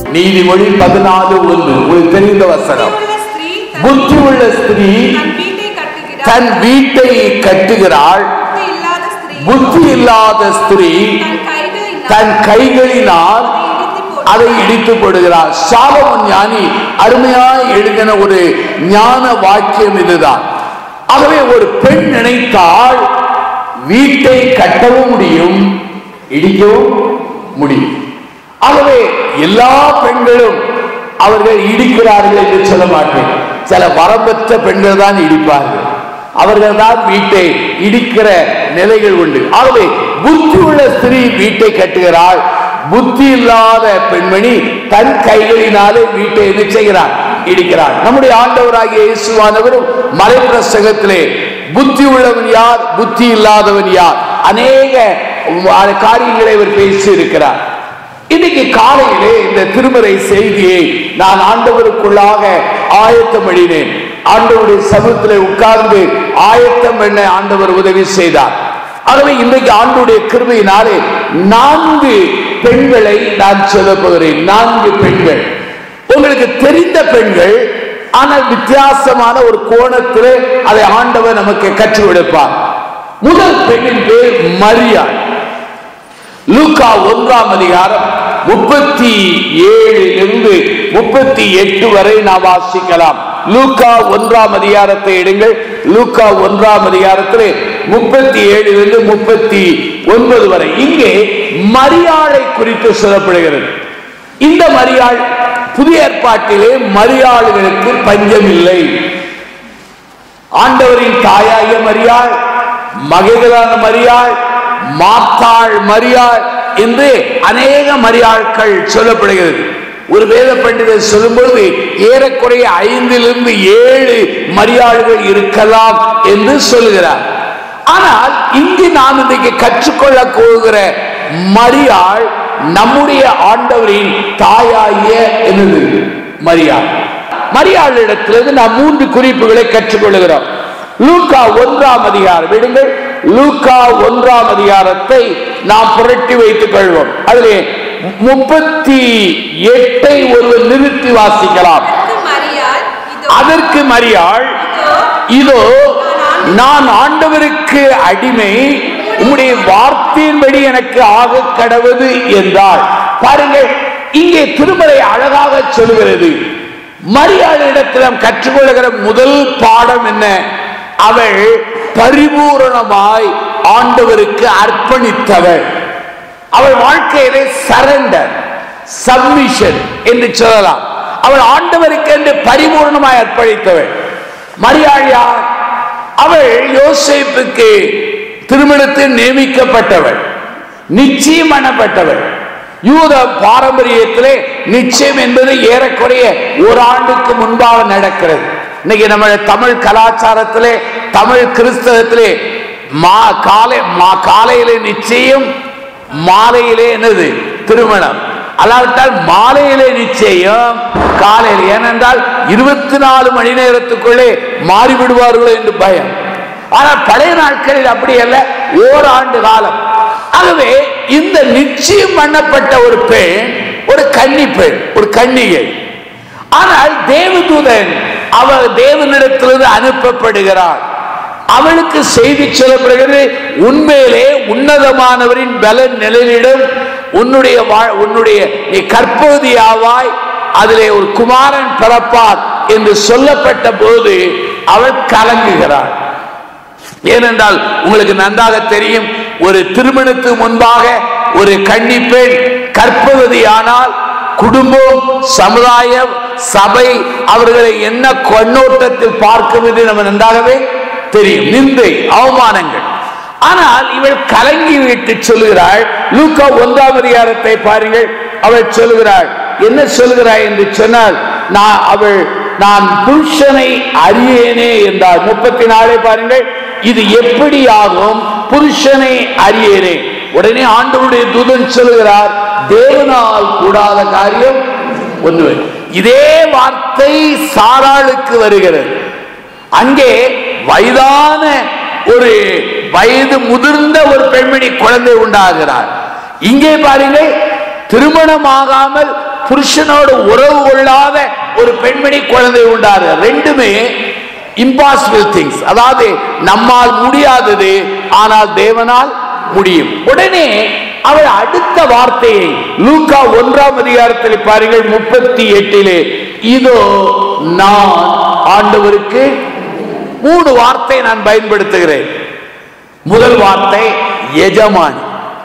நீதிமொழி பதினாலு ஒன்று உங்களுக்கு தெரிந்த வசனம் புத்தி உள்ள ஸ்திரீ புத்தி உள்ள ஸ்திரீ தன் வீட்டை தன் வீட்டை கட்டுகிறாள் கட்டுகிறாள் புத்தி இல்லாத ஸ்திரீ புத்தி இல்லாத ஸ்திரீ தன் தன் கைகளினால் கைகளினால் அதை அதை இடித்து போடுகிறாள். இடித்து போடுகிறார் சாலமன் ஞானி அருமையாய் எழுதின ஒரு ஞான வாக்கியம் இதுதான் ஆகவே ஒரு பெண் நினைத்தால் வீட்டை கட்டவும் முடியும் இடிக்கவும் முடியும் ஆகவே எல்லா பெண்களும் அவர்கள் இடிக்கிறார்கள் என்று சொல்ல மாட்டேன் சில வரம்பற்ற பெண்கள் தான் இடிப்பார்கள் அவர்கள் தான் வீட்டை இடிக்கிற நிலைகள் உண்டு ஆகவே புத்தி உள்ள ஸ்திரீ வீட்டை கட்டுகிறாள் புத்தி இல்லாத பெண்மணி தன் கைகளினாலே வீட்டை என்ன செய்கிறார் இடிக்கிறார் நம்முடைய ஆண்டவராகிய இயேசுவானவரும் மலைப்பிரசங்கத்திலே புத்தி உள்ளவன் யார் புத்தி இல்லாதவன் யார் அநேக காரியங்களை அவர் பேசி இருக்கிறார் இன்னைக்கு காலையிலே இந்த திருமறை செய்தியை நான் ஆண்டவருக்குள்ளாக ஆயத்தம் பண்ணினேன் ஆண்டவருடைய சமூகத்திலே உட்கார்ந்து ஆயத்தம் பண்ண ஆண்டவர் உதவி செய்தார் ஆகவே இன்றைக்கு ஆண்டுடைய கிருபையினாலே நான்கு பெண்களை நான் சொல்ல போகிறேன் நான்கு பெண்கள் உங்களுக்கு தெரிந்த பெண்கள் ஆனால் வித்தியாசமான ஒரு கோணத்திலே அதை ஆண்டவர் நமக்கு கற்றுக் கொடுப்பார் முதல் பெண்ணின் பேர் மரியாள் லூக்கா ஒன்றாம் அதிகாரம் முப்பத்தி ஏழிலிருந்து முப்பத்தி எட்டு வரை நாம் வாசிக்கலாம் லூக்கா ஒன்றாம் அதிகாரத்தை எடுங்கள் லூக்கா ஒன்றாம் அதிகாரத்திலே முப்பத்தி ஏழிலிருந்து முப்பத்தி ஒன்பது வரை இங்கே மரியாளை குறித்து சொல்லப்படுகிறது இந்த மரியாள் புதிய ஏற்பாட்டிலே மரியாளுகளுக்கு பஞ்சம் இல்லை ஆண்டவரின் தாயாகிய மரியாள் மகைகளான மரியாள் மாத்தாள் மரியாள் என்று அநேக மரியாள்கள் சொல்லப்படுகிறது ஒரு வேத பண்டிதர் சொல்லும்பொழுது ஏறக்குறைய ஐந்திலிருந்து ஏழு மரியாள்கள் இருக்கலாம் என்று சொல்லுகிறார் ஆனால் இங்கு நாம் இன்றைக்கு கற்றுக்கொள்ள போகிற மரியாள் நம்முடைய ஆண்டவரின் தாயாகிய என்னது மரியாள் மரியாளிடத்திலிருந்து நாம் மூன்று குறிப்புகளை கற்றுக்கொள்கிறோம் லூக்கா ஒன்றாம் அதிகாரம் விடுங்கள் லூக்கா ஒன்றாம் அதிகாரத்தை நாம் புரட்டி வைத்துக் கொள்வோம் அதிலே முப்பத்தி எட்டை ஒருவர் நிறுத்தி வாசிக்கலாம் அதற்கு மரியாள் இதோ அதற்கு மரியாள் இதோ இதோ நான் ஆண்டவருக்கு அடிமை உம்முடைய வார்த்தையின்படி எனக்கு ஆக கடவுது என்றாள் பாருங்கள் இங்கே திருமலை அழகாக சொல்லுகிறது மரியாதையிடத்தில் நாம் கற்றுக்கொள்கிற முதல் பாடம் என்ன அவள் பரிபூரணமாய் ஆண்டவருக்கு அர்ப்பணித்தவள் அவள் வாழ்க்கையிலே சரண்டர் சப்மிஷன் என்று சொல்லலாம் அவள் ஆண்டவருக்கு என்று பரிபூர்ணமாய் அர்ப்பணித்தவள் மரியாள் யார் அவள் யோசேப்புக்கு திருமணத்தில் நியமிக்கப்பட்டவள் நிச்சயம் பண்ணப்பட்டவள் யூத பாரம்பரியத்திலே நிச்சயம் என்பது ஏறக்குறைய ஒரு ஆண்டுக்கு முன்பாக நடக்கிறது இன்னைக்கு நம்ம தமிழ் கலாச்சாரத்திலே தமிழ் கிறிஸ்தவத்திலே மா காலை மா காலையிலே நிச்சயம் மாலையிலே என்னது திருமணம் அல்லாவிட்டால் மாலையிலே நிச்சயம் காலையில் ஏனென்றால் இருபத்தி நாலு மணி நேரத்துக்குள்ளே மாறிவிடுவார்களோ என்று பயம் ஆனால் பழைய நாட்களில் அப்படி அல்ல ஓராண்டு காலம் ஆகவே இந்த நிச்சயம் பண்ணப்பட்ட ஒரு பெண் ஒரு கன்னி பெண் ஒரு கன்னிகை ஆனால் தேவதூதன் அவள் தேவனிடத்திலிருந்து அனுப்பப்படுகிறாள் அவளுக்கு செய்தி சொல்லப்படுகிறது உண்மையிலே உன்னதமானவரின் பலன் நிலையிடம் உன்னுடைய வா- உன்னுடைய நீ கற்பகுதியாவாய் அதிலே ஒரு குமாரன் பிறப்பார் என்று சொல்லப்பட்ட போது அவள் கலங்குகிறாள் ஏனென்றால் உங்களுக்கு நன்றாக தெரியும் ஒரு திருமணத்துக்கு முன்பாக ஒரு கன்னி பெண் கற்பவதி ஆனால் குடும்பம் சமுதாயம் சபை அவர்களை என்ன கண்ணோட்டத்தில் பார்க்கும் என்று நம்ம நன்றாகவே தெரியும் நிந்தை அவமானங்கள் ஆனால் இவள் கலங்கி விட்டு சொல்லுகிறாள் லூக்கா ஒன்றாம் அதிகாரத்தை பாருங்கள் அவள் சொல்லுகிறாள் என்ன சொல்லுகிறாய் என்று சொன்னால் நான் அவள் நான் புருஷனை அறியேனே என்றாள் முப்பத்தி நாலே பாருங்கள் இது எப்படி ஆகும் புருஷனை அறியேனே உடனே ஆண்டவருடைய தூதன் சொல்லுகிறார் தேவனால் கூடாத காரியம் ஒன்று இதே வார்த்தை சாராளுக்கு வருகிறது அங்கே வயதான ஒரு வயது முதிர்ந்த ஒரு பெண்மணி குழந்தை உண்டாகிறார் இங்கே பாருங்கள் திருமணமாகாமல் புருஷனோடு உறவு கொள்ளாத ஒரு பெண்மணி குழந்தை உண்டாரு ரெண்டுமே இம்பாசிபிள் திங்ஸ் அதாவது நம்மால் முடியாதது ஆனால் தேவனால் முடியும் உடனே அவள் அடுத்த வார்த்தையை லூக்கா ஒன்றாம் அதிகாரத்தில் பாருங்கள் முப்பத்தி எட்டிலே இதோ நான் ஆண்டவருக்கு மூணு வார்த்தை நான் பயன்படுத்துகிறேன் முதல் வார்த்தை எஜமானி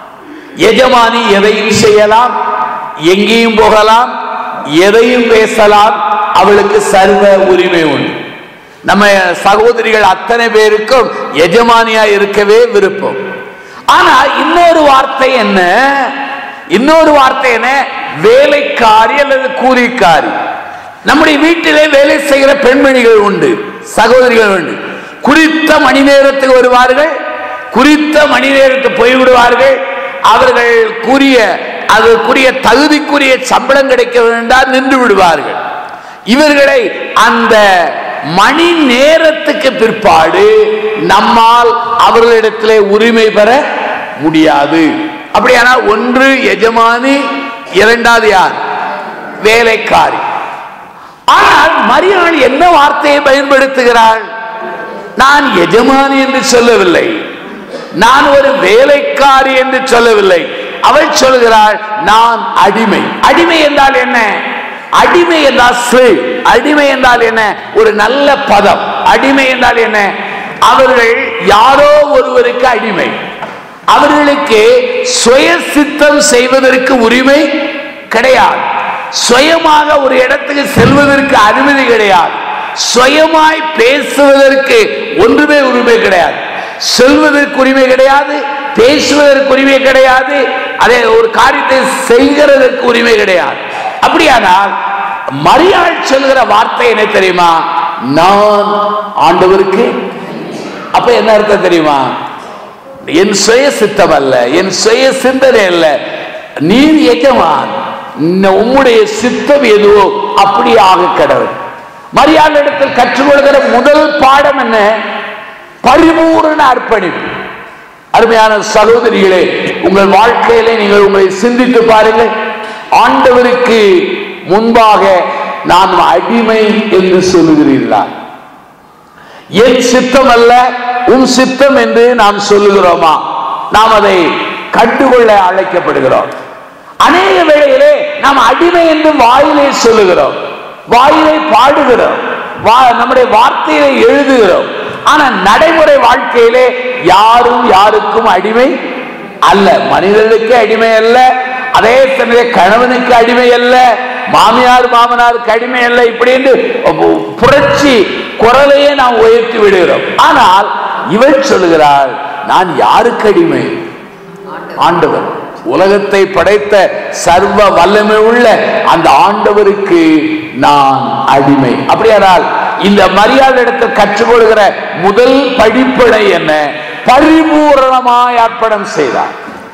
எஜமானி எதையும் செய்யலாம் எங்கேயும் போகலாம் எதையும் பேசலாம் அவளுக்கு சர்வ உரிமை உண்டு நம்ம சகோதரிகள் அத்தனை பேருக்கும் எஜமானியா இருக்கவே விருப்பம் ஆனா இன்னொரு வார்த்தை என்ன இன்னொரு வார்த்தை என்ன வேலைக்காரி அல்லது கூலிக்காரி நம்முடைய வீட்டிலே வேலை செய்கிற பெண்மணிகள் உண்டு சகோதரிகள் உண்டு குறித்த மணி நேரத்துக்கு வருவார்கள் குறித்த மணி நேரத்துக்கு போய்விடுவார்கள் அவர்கள் கூறிய அதற்குரிய தகுதிக்குரிய சம்பளம் கிடைக்க வேண்டாம் நின்று விடுவார்கள் இவர்களை அந்த மணி நேரத்துக்கு பிற்பாடு நம்மால் அவர்களிடத்திலே உரிமை பெற முடியாது அப்படியானால் ஒன்று எஜமானி இரண்டாவது யார் வேலைக்காரி ஆனால் மரியாள் என்ன வார்த்தையை பயன்படுத்துகிறாள் நான் எஜமானி என்று சொல்லவில்லை நான் ஒரு வேலைக்காரி என்று சொல்லவில்லை அவள் சொல்கிறாள் நான் அடிமை அடிமை என்றால் என்ன அடிமை என்றால் slave. அடிமை என்றால் என்ன ஒரு நல்ல பதம் அடிமை என்றால் என்ன அவர்கள் யாரோ ஒருவருக்கு அடிமை அவர்களுக்கு சுய சித்தம் செய்வதற்கு உரிமை கிடையாது சுயமாக ஒரு இடத்துக்கு செல்வதற்கு அனுமதி கிடையாது சுயமாய் பேசுவதற்கு ஒன்றுமே உரிமை கிடையாது செல்வதற்கு உரிமை கிடையாது பேசுவதற்கு உரிமை கிடையாது அதே ஒரு காரியத்தை செய்கிறதற்கு உரிமை கிடையாது அப்படியானால் மரியாள் சொல்கிற வார்த்தை என்ன தெரியுமா நான் ஆண்டவருக்கு அப்ப என்ன அர்த்தம் தெரியுமா என் சுய சித்தம் அல்ல என் சுய சிந்தனை அல்ல நீர் எஜமான் இன்ன உம்முடைய சித்தம் எதுவோ அப்படி ஆக கடவுள் மரியாதை இடத்தில் கற்றுக்கொள்கிற முதல் பாடம் என்ன பரிபூரண அர்ப்பணிப்பு அருமையான சகோதரிகளே உங்கள் வாழ்க்கையிலே நீங்கள் உங்களை சிந்தித்து பாருங்கள் ஆண்டவருக்கு முன்பாக நான் அடிமை என்று சொல்லுகிறீர்களா என் சித்தம் அல்ல உன் சித்தம் என்று நாம் சொல்லுகிறோமா நாம் அதை கண்டுகொள்ள அழைக்கப்படுகிறோம் அநேக வேளையிலே நாம் அடிமை என்று வாயிலே சொல்லுகிறோம் வாயிலை பாடுகிறோம் வா- நம்முடைய வார்த்தையை எழுதுகிறோம் ஆனா நடைமுறை வாழ்க்கையிலே யாரும் யாருக்கும் அடிமை அல்ல மனிதனுக்கு அடிமை அல்ல அதே சமயம் கணவனுக்கு அடிமை அல்ல மாமியார் மாமனாருக்கு அடிமை அல்ல இப்படி என்று புரட்சி குரலையே நாம் உயர்த்தி விடுகிறோம் ஆனால் இவள் சொல்லுகிறாள் நான் யாருக்கு அடிமை ஆண்டவர் உலகத்தை படைத்த சர்வ வல்லமை உள்ள அந்த ஆண்டவருக்கு நான் அடிமை அப்படியானால் இந்த மரியாதை இடத்தில் கற்றுக்கொள்கிற முதல் படிப்படை என்ன பரிபூரணமாய் அர்ப்பணம் செய்தார்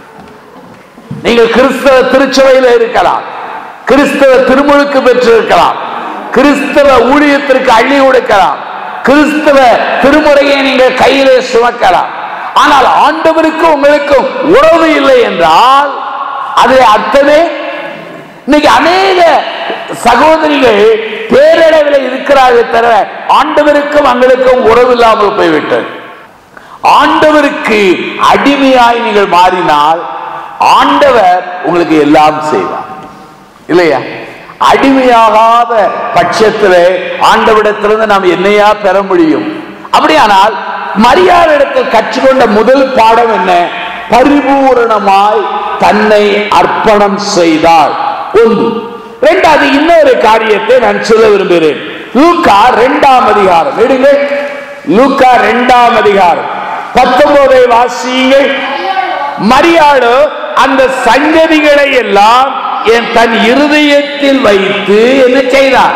நீங்கள் கிறிஸ்தவ திருச்சபையில் இருக்கலாம் கிறிஸ்தவ திருமுழுக்கு பெற்றிருக்கலாம் கிறிஸ்தவ ஊழியத்திற்கு அள்ளி கொடுக்கலாம் கிறிஸ்தவ திருமுறையை நீங்கள் கையிலே சுமக்கலாம் ஆனால் ஆண்டவருக்கு உங்களுக்கும் உறவு இல்லை என்றால் அது அர்த்தமே இன்னைக்கு அநேக சகோதரிகள் பேரளவில் இருக்கிறார்கள் தவிர ஆண்டவருக்கும் அவங்களுக்கும் உறவு இல்லாமல் போய்விட்டது ஆண்டவருக்கு அடிமையாய் நீங்கள் மாறினால் ஆண்டவர் உங்களுக்கு எல்லாம் செய்வார் இல்லையா அடிமையாகாத பட்சத்திலே ஆண்டவிடத்திலிருந்து நாம் என்னையா பெற முடியும் அப்படியானால் மரியாதையிடத்தில் கற்றுக்கொண்ட முதல் பாடம் என்ன பரிபூரணமாய் தன்னை அர்ப்பணம் செய்தாள் ஒன்று இரண்டாவது இன்னொரு காரியத்தை நான் சொல்ல விரும்புகிறேன் லூக்கா இரண்டாம் அதிகாரம் எடுங்கள் லூக்கா இரண்டாம் அதிகாரம் பத்தொன்பதை வாசியுங்கள் மரியாளோ அந்த சங்கதிகளை எல்லாம் என் தன் இருதயத்தில் வைத்து என்ன செய்தார்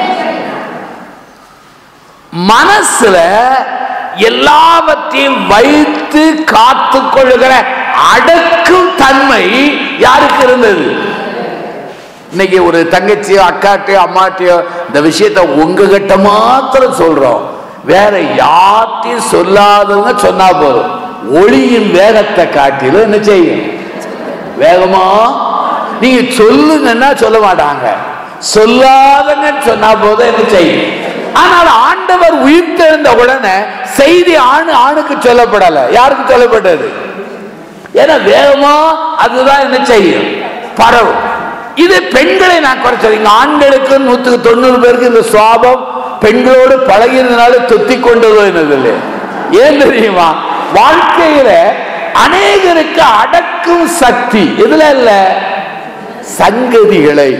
மனசுல எல்லாவற்றையும் வைத்து காத்து கொள்ளுகிற அடக்கும் தன்மை யாருக்கு இருந்தது இன்னைக்கு ஒரு தங்கச்சியோ அக்காட்டையோ அம்மாட்டையோ இந்த விஷயத்தை உங்ககிட்ட மாத்திரம் சொல்றோம் வேற யார்ட்டையும் சொல்லாதவங்க சொன்னா போதும் ஒளியின் வேகத்தை காட்டிலும் என்ன செய்யும் வேகமா நீங்க சொல்லுங்கன்னா சொல்ல மாட்டாங்க சொல்லாதங்கன்னு சொன்னா போதும் என்ன செய்யும் ஆனால் ஆண்டவர் உயிர்த்தெழுந்த உடனே செய்தி ஆணு ஆணுக்கு சொல்லப்படல யாருக்கு சொல்லப்பட்டது ஏன்னா வேகமா அதுதான் என்ன செய்யும் பரவும் இது பெண்களை நான் குறைச்சது இங்க ஆண்களுக்கு நூத்துக்கு தொண்ணூறு பேருக்கு இந்த சுவாபம் பெண்களோடு பழகினதுனால தொத்தி கொண்டதோ என்னது இல்லை ஏன் தெரியுமா வாழ்க்கையில அநேகருக்கு அடக்கும் சக்தி எதுல இல்ல சங்கதிகளை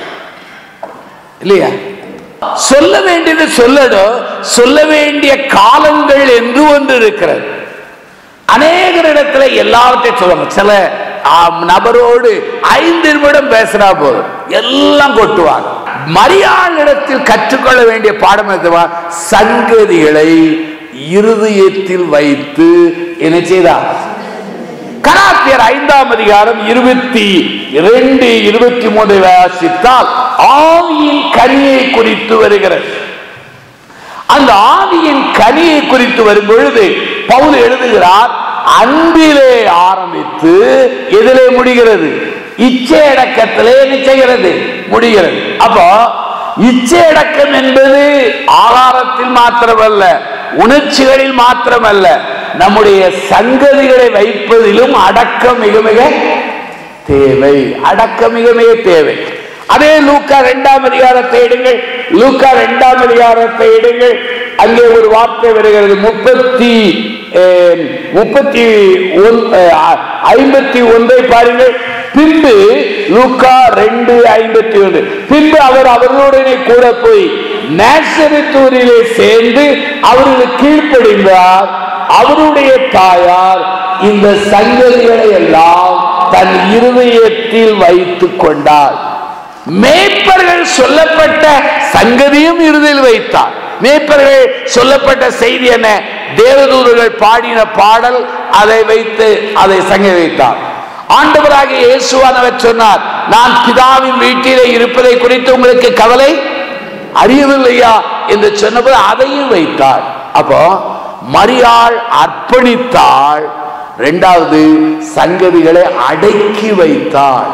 இல்லையா சொல்ல வேண்டியது சொல்லணும் சொல்ல வேண்டிய காலங்கள் என்று ஒன்று இருக்கிறது அநேகரிடத்துல எல்லாவற்றையும் சொல்லுவாங்க சில ஆம், நபரோடு ஐந்து நிமிடம் பேசினா போதும் எல்லாம் கொட்டுவாங்க மரியாளிடத்தில் கற்றுக்கொள்ள வேண்டிய பாடம் எதுவா சங்கதிகளை இருதயத்தில் வைத்து என்ன செய்தார் கலாத்தியர் ஐந்தாம் அதிகாரம் இருபத்தி இரண்டு இருபத்தி மூன்று வாசித்தால் ஆவியின் கனியை குறித்து வருகிறது அந்த ஆவியின் கனியை குறித்து வரும் பொழுது பவுல் எழுதுகிறார் அன்பிலே ஆரம்பித்து எதிலே முடிகிறது இச்சையடக்கத்திலே என்ன செய்கிறது முடிகிறது அப்போ இச்சையடக்கம் என்பது ஆகாரத்தில் மாத்திரமல்ல உணர்ச்சிகளில் மாத்திரமல்ல நம்முடைய சங்கதிகளை வைப்பதிலும் அடக்கம் மிக மிக தேவை அடக்கம் மிக மிக தேவை அதே லூக்கா இரண்டாம் அதிகாரத்தை எடுங்கள் லூக்கா இரண்டாம் அதிகாரத்தை எடுங்கள் அங்கே ஒரு வார்த்தை வருகிறது முப்பத்தி அஹ், முப்பத்தி ஒன்- அஹ், ஐம்பத்தி ஒன்றை பாருங்கள் பின்பு லூக்கா ரெண்டு ஐம்பத்தி ஒன்று பின்பு அவர் அவர்களுடனே கூட போய் நேசரித்தூரிலே சேர்ந்து அவர்களுக்கு கீழ்ப்படிந்தார் அவருடைய தாயார் இந்த சங்கதிகளை எல்லாம் தன் இருதயத்தில் வைத்துக் கொண்டார் மேய்ப்பர்கள் சொல்லப்பட்ட சங்கதியும் இறுதியில் வைத்தார் மேய்ப்பர்கள் சொல்லப்பட்ட செய்தி என்ன தேவதூதர்கள் பாடின பாடல் அதை வைத்து அதை சங்க வைத்தார் ஆண்டவராகிய இயேசுவானவர் சொன்னார் நான் பிதாவின் வீட்டிலே இருப்பதை குறித்து உங்களுக்கு கவலை அறியவில்லையா என்று சொன்னபோது அதையும் வைத்தார் அப்போ மரியாள் அர்ப்பணித்தாள் இரண்டாவது சங்கதிகளை அடக்கி வைத்தாள்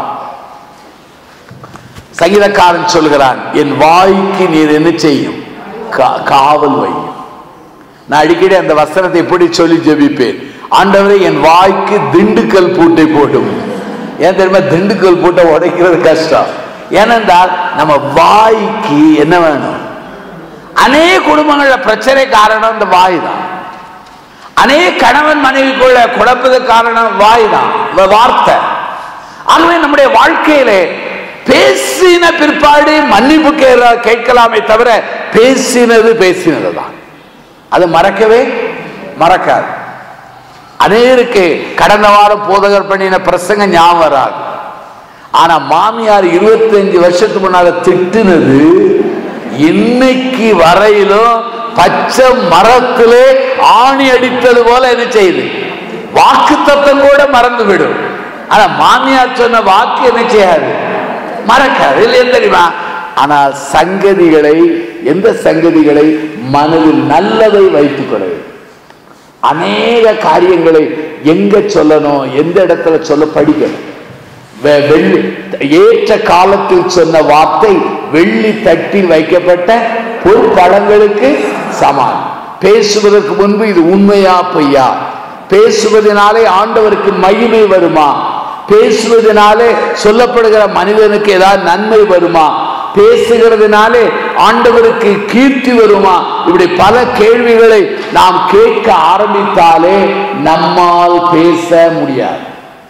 சங்கீதக்காரன் சொல்கிறான் என் வாய்க்கு நீர் என்ன செய்யும் கா- காவல் வையும் நான் அடிக்கடி அந்த வசனத்தை எப்படி சொல்லி ஜெபிப்பேன் ஆண்டவரே என் வாய்க்கு திண்டுக்கல் பூட்டை போட்டும் ஏன் தெரியுமா திண்டுக்கல் பூட்டை உடைக்கிறது கஷ்டம் ஏனென்றால் நம்ம வாய்க்கு என்ன வேணும் அநேக குடும்பங்கள்ல பிரச்சனை காரணம் இந்த வாய் தான் அநேக கணவன் மனைவிக்குள்ள குழப்பதுக்கு காரணம் வாய் தான் வார்த்தை ஆகவே நம்முடைய வாழ்க்கையிலே பேசின பிற்பாடு மன்னிப்பு கேட்க- கேட்கலாமே தவிர பேசினது பேசினது தான் அது மறக்கவே மறக்காது அநேருக்கு கடந்த வாரம் போதகர் பண்ணின பிரசங்க ஞாபகம் வராது ஆனா மாமியார் 25 வருஷத்துக்கு முன்னால திட்டுனது இன்னைக்கு வரையிலும் பச்சை மரத்திலே ஆணி அடித்தது போல என்ன செய்யுது வாக்கு தத்தம் கூட மறந்து விடும் ஆனா மாமியார் சொன்ன வாக்கு என்ன செய்யாது மறக்காது இல்லை தெரியுமா ஆனால் சங்கதிகளை எந்த சங்கதிகளை மனதில் நல்லதை வைத்துக் கொள்ள வேண்டும் அநேக காரியங்களை எங்க சொல்லணும் எந்த இடத்துல சொல்ல படிக்கணும் வெ- வெள்ளி ஏற்ற காலத்தில் சொன்ன வார்த்தை வெள்ளி தட்டில் வைக்கப்பட்ட பொற்பழங்களுக்கு சமான் பேசுவதற்கு முன்பு இது உண்மையா பொய்யா பேசுவதனாலே ஆண்டவருக்கு மகிமை வருமா பேசுவதனாலே சொல்லப்படுகிற மனிதனுக்கு ஏதாவது நன்மை வருமா பேசுகிறதுனாலே ஆண்டவருக்கு கீர்த்தி வருமா இப்படி பல கேள்விகளை நாம் கேட்க ஆரம்பித்தாலே நம்மால் பேச முடியாது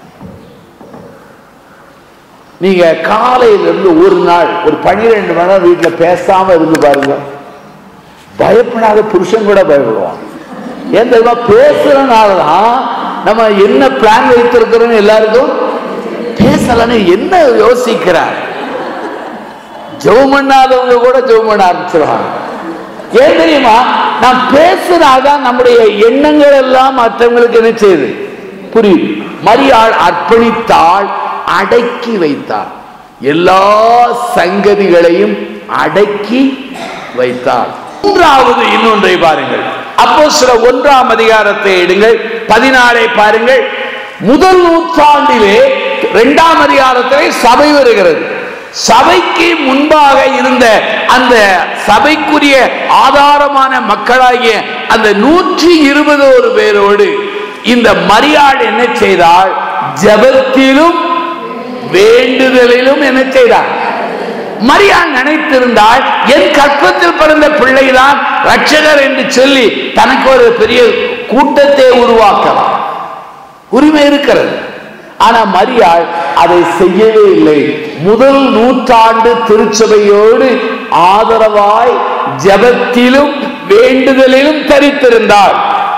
நீங்க காலையில இருந்து ஒரு நாள் ஒரு பன்னிரெண்டு மணி நேரம் வீட்டுல பேசாம இருந்து பாருங்க பயப்படாத புருஷன் கூட பயப்படுவான் ஏன் தெரியுமா பேசுறதுனாலதான் நம்ம என்ன பிளான் வைத்திருக்கிறோம்னு எல்லாருக்கும் பேசலன்னு என்ன யோசிக்கிறார் ஜெபம் பண்ணாதவங்க கூட ஜெபம் பண்ண ஆரம்பிச்சிருவாங்க ஏன் தெரியுமா நாம் பேசுனாதான் நம்முடைய எண்ணங்கள் எல்லாம் மற்றவங்களுக்கு என்ன செய்யுது புரியுது மரியாள் அர்ப்பணித்தாள் அடக்கி வைத்தாள் எல்லா சங்கதிகளையும் அடக்கி வைத்தாள் மூன்றாவது இன்னொன்றை பாருங்கள் அப்போ சில ஒன்றாம் அதிகாரத்தை எடுங்கள் பதினாலை பாருங்கள் முதல் நூற்றாண்டிலே இரண்டாம் அதிகாரத்திலே சபை வருகிறது சபைக்கு முன்பாக இருந்த அந்த சபைக்குரிய ஆதாரமான மக்களாகிய அந்த நூற்றி இருபது ஒரு பேரோடு இந்த மரியாள் என்ன செய்தால் ஜெபத்திலும் வேண்டுதலிலும் என்ன செய்தார் மரியாள் நினைத்திருந்தால் என் கற்பத்தில் பிறந்த பிள்ளைதான் ரட்சகர் என்று சொல்லி தனக்கு ஒரு பெரிய கூட்டத்தை உருவாக்கலாம் உரிமை இருக்கிறது ஆனா மரியாள் அதை செய்யவே இல்லை முதல் நூற்றாண்டு திருச்சபையோடு ஆதரவாய் ஜெபத்திலும் வேண்டுதலிலும் தரித்திருந்தாள்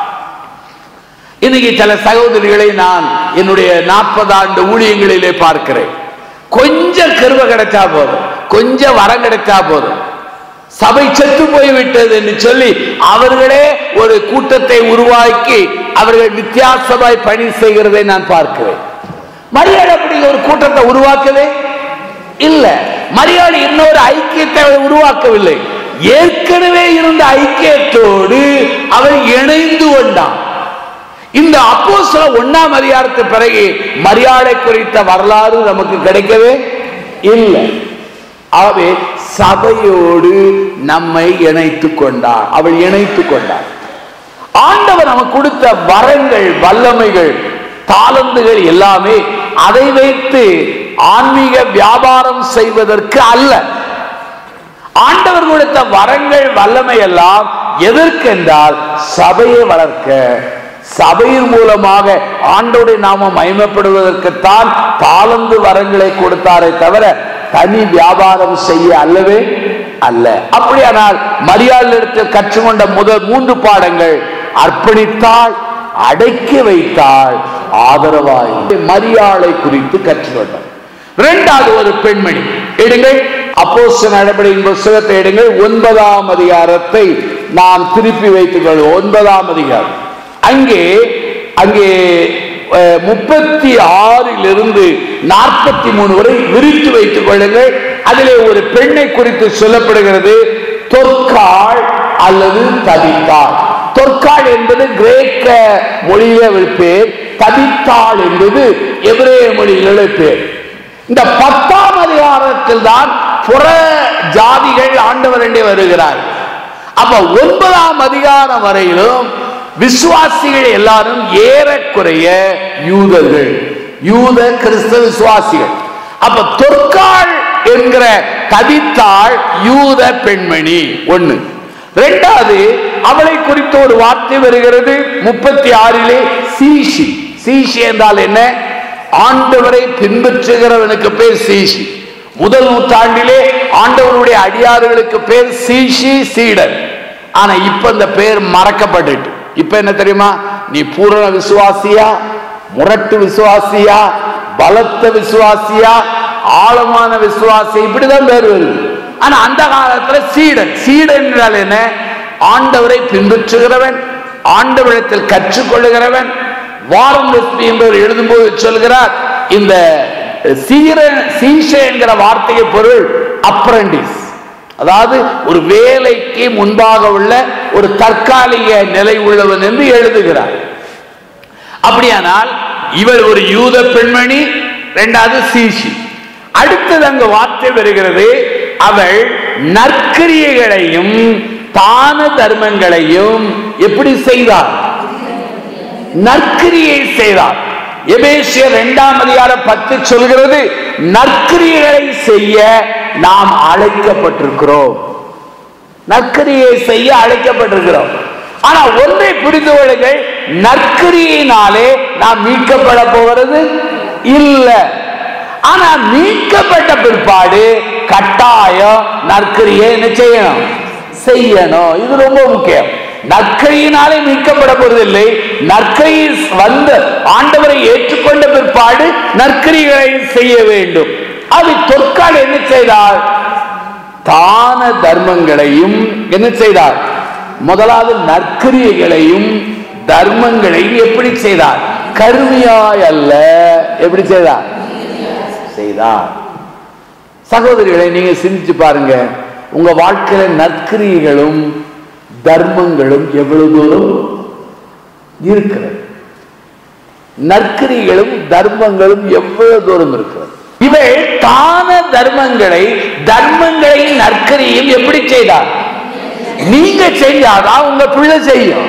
இன்னைக்கு சில சகோதரிகளை நான் என்னுடைய நாற்பது ஆண்டு ஊழியங்களிலே பார்க்கிறேன் கொஞ்சம் கருவ கிடைச்சா போதும் கொஞ்சம் வரம் கிடைச்சா போதும் சபை செத்து போய்விட்டது என்று சொல்லி அவர்களே ஒரு கூட்டத்தை உருவாக்கி அவர்கள் வித்தியாசமாய் பணி செய்கிறதை நான் பார்க்கிறேன் மரியாதை அப்படி ஒரு கூட்டத்தை உருவாக்கவே இல்ல மரியாதை இன்னொரு ஐக்கியத்தை அவர் உருவாக்கவில்லை ஏற்கனவே இருந்த ஐக்கியத்தோடு அவர் இணைந்து கொண்டான் இந்த அப்போ சில ஒன்னாம் அதிகாரத்து பிறகு மரியாதை குறித்த வரலாறு நமக்கு கிடைக்கவே இல்லை ஆகவே சபையோடு நம்மை இணைத்துக் கொண்டார் அவள் இணைத்துக் கொண்டார் ஆண்டவர் நமக்கு கொடுத்த வரங்கள் வல்லமைகள் தாளந்துகள் எல்லாமே அதை வைத்து ஆன்மீக வியாபாரம் செய்வதற்கு அல்ல ஆண்டவர் கொடுத்த வரங்கள் வல்லமை எல்லாம் எதற்கென்றால் சபையை வளர்க்க சபையின் மூலமாக ஆண்டோடைய நாம மயமப்படுவதற்குத்தான் தாளந்து வரங்களை கொடுத்தாரே தவிர தனி வியாபாரம் செய்ய அல்லவே அல்ல அப்படியானால் மரியாதையிடத்தில் கற்றுக்கொண்ட முதல் மூன்று பாடங்கள் அர்ப்பணித்தாள் அடக்கி வைத்தாள் ஆதரவாய் மரியாதை குறித்து கற்றுக்கொண்டார் இரண்டாவது ஒரு பெண்மணி எடுங்கள் அப்போஸ் நடவடிக்கையின் புஸ்தகத்தை எடுங்கள் ஒன்பதாம் அதிகாரத்தை நாம் திருப்பி வைத்துக் கொள்வோம் ஒன்பதாம் அதிகாரம் அங்கே அங்கே அஹ், முப்பத்தி ஆறிலிருந்து நாற்பத்தி மூணு வரை விரித்து வைத்துக் கொள்ளுங்கள் அதிலே ஒரு பெண்ணை குறித்து சொல்லப்படுகிறது தொற்காள் அல்லது தவித்தாள் தொற்காள் என்பது கிரேக்க மொழியில ஒரு பேர் தவித்தாள் என்பது எபிரேய மொழியில ஒரு பேர் இந்த பத்தாம் அதிகாரத்தில் தான் புற ஜாதிகள் ஆண்டவரண்டே வருகிறார் அப்ப ஒன்பதாம் அதிகாரம் வரையிலும் விசுவாசிகள் எல்லாரும் ஏறக்குறைய யூதர்கள் யூத கிறிஸ்தவ விசுவாசிகள் அப்ப தொற்காள் என்கிற தவித்தாள் யூத பெண்மணி ஒண்ணு இரண்டாவது அவளை குறித்த ஒரு வார்த்தை வருகிறது முப்பத்தி ஆறிலே சீஷி சீஷி என்றால் என்ன ஆண்டவரை பின்பற்றுகிறவனுக்கு பேர் சீஷி முதல் நூற்றாண்டிலே ஆண்டவருடைய அடியாறுகளுக்கு பேர் சீஷி சீடர் ஆனா இப்ப இந்த பேர் மறக்கப்பட்டுட்டு இப்ப என்ன தெரியுமா நீ பூரண விசுவாசியா முரட்டு விசுவாசியா பலத்த விசுவாசியா ஆழமான விசுவாசி இப்படிதான் பேர் வருது ஆனா அந்த காலத்துல சீடன் சீடன் என்றால் என்ன ஆண்டவரை பின்பற்றுகிறவன் ஆண்டவரிடத்தில் கற்றுக்கொள்ளுகிறவன் வாரன் வெஸ்பி என்பவர் எழுதும்போது சொல்கிறார் இந்த சீர சீஷ என்கிற வார்த்தையை பொருள் அப்ரண்டிஸ் அதாவது ஒரு வேலைக்கு முன்பாக உள்ள ஒரு தற்காலிக நிலை உள்ளவன் என்று எழுதுகிறார் அப்படியானால் இவர் ஒரு யூத பெண்மணி இரண்டாவது சீஷி அடுத்தது அங்கு வார்த்தை வருகிறது அவள் நற்கிரியைகளையும் தான தர்மங்களையும் எப்படி செய்தார் நற்கிரியை செய்தார் எபேசியர் இரண்டாம் அதிகாரம் பத்து சொல்கிறது நற்கிரியைகளை செய்ய நாம் அழைக்கப்பட்டிருக்கிறோம் நற்கிரியை செய்ய அழைக்கப்பட்டிருக்கிறோம் ஆனா ஒன்றை புரிந்து கொள்ளுங்கள் நற்கிரியினாலே நாம் மீட்கப்பட போகிறது இல்ல ஆனா மீட்கப்பட்ட பிற்பாடு கட்டாயம் நற்கிரியை என்ன செய்யணும் செய்யணும் இது ரொம்ப முக்கியம் நற்கையினாலே மீட்கப்பட போவதில்லை நற்கை வந்த ஆண்டவரை ஏற்றுக்கொண்ட பிற்பாடு நற்கரிகளை செய்ய வேண்டும் அது தொற்கால் என்ன செய்தார் தான தர்மங்களையும் என்ன செய்தார் முதலாவது நற்கிரியைகளையும் தர்மங்களையும் எப்படி செய்தார் கருமையாய் அல்ல எப்படி செய்தார் செய்தார் சகோதரிகளை நீங்க சிந்திச்சு பாருங்க உங்க வாழ்க்கையில நற்கிரியைகளும் தர்மங்களும் எவ்வளவு தூரம் இருக்கிறது நற்கிரிகளும் தர்மங்களும் எவ்வளவு தூரம் இருக்கிறது இவள் தான தர்மங்களை தர்மங்களையும் நற்கரியும் எப்படி செய்தார் நீங்க செஞ்சாதான் உங்க பிள்ளை செய்யும்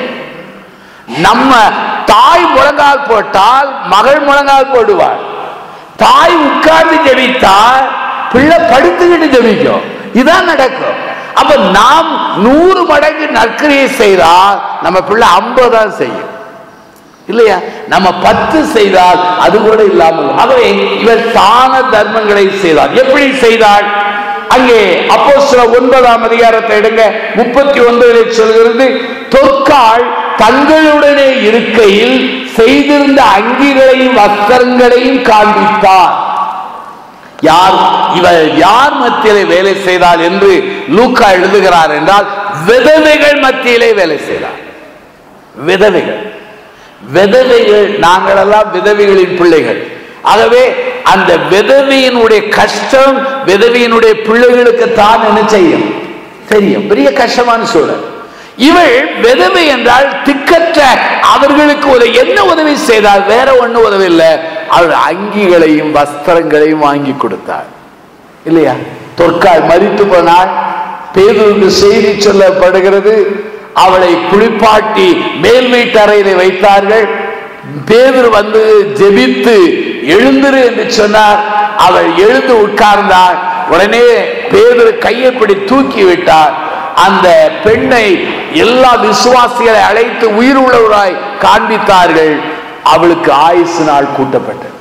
நம்ம தாய் முழங்கால் போட்டால் மகள் முழங்கால் போடுவார் தாய் உட்கார்ந்து ஜெபித்தால் பிள்ளை படுத்துக்கிட்டு ஜெபிக்கும் இதான் நடக்கும் அப்ப நாம் நூறு மடங்கு நற்கரியை செய்தால் நம்ம பிள்ளை ஐம்பதான் செய்யும் இல்லையா நம்ம பத்து செய்தால் அது கூட இல்லாமல் ஆகவே இவர் தான தர்மங்களை செய்தார் எப்படி செய்தார் அங்கே அப்போ சில ஒன்பதாம் அதிகாரத்தை எடுங்க முப்பத்தி ஒன்பதில் சொல்கிறது தொற்கால் தங்களுடனே இருக்கையில் செய்திருந்த அங்கிகளையும் வஸ்திரங்களையும் காண்பித்தார் யார் இவர் யார் மத்தியிலே வேலை செய்தால் என்று லூக்கா எழுதுகிறார் என்றால் விதவைகள் மத்தியிலே வேலை செய்தார் விதவைகள் விதவைகள் நாங்களெல்லாம் விதவைகளின் பிள்ளைகள் ஆகவே அந்த விதவையினுடைய கஷ்டம் விதவையினுடைய பிள்ளைகளுக்கு தான் என்ன செய்யும் தெரியும் பெரிய கஷ்டமான சூழல் இவள் விதவை என்றால் திக்கற்ற அவர்களுக்கு ஒரு என்ன உதவி செய்தால் வேற ஒண்ணு உதவி இல்லை அவள் அங்கிகளையும் வஸ்திரங்களையும் வாங்கி கொடுத்தாள் இல்லையா தொற்கால் மறித்து போனாள் பேதுருக்கு செய்தி சொல்லப்படுகிறது அவளை குளிப்பாட்டி மேல் வீட்டறையிலே வைத்தார்கள் பேதுரு வந்து ஜெபித்து எழுந்திரு என்று சொன்னார் அவள் எழுந்து உட்கார்ந்தாள் உடனே பேதுரு கையை பிடி தூக்கி விட்டார் அந்த பெண்ணை எல்லா விசுவாசிகளை அழைத்து உயிர் உள்ளவராய் காண்பித்தார்கள் அவளுக்கு ஆயுசு நாள் கூட்டப்பட்டது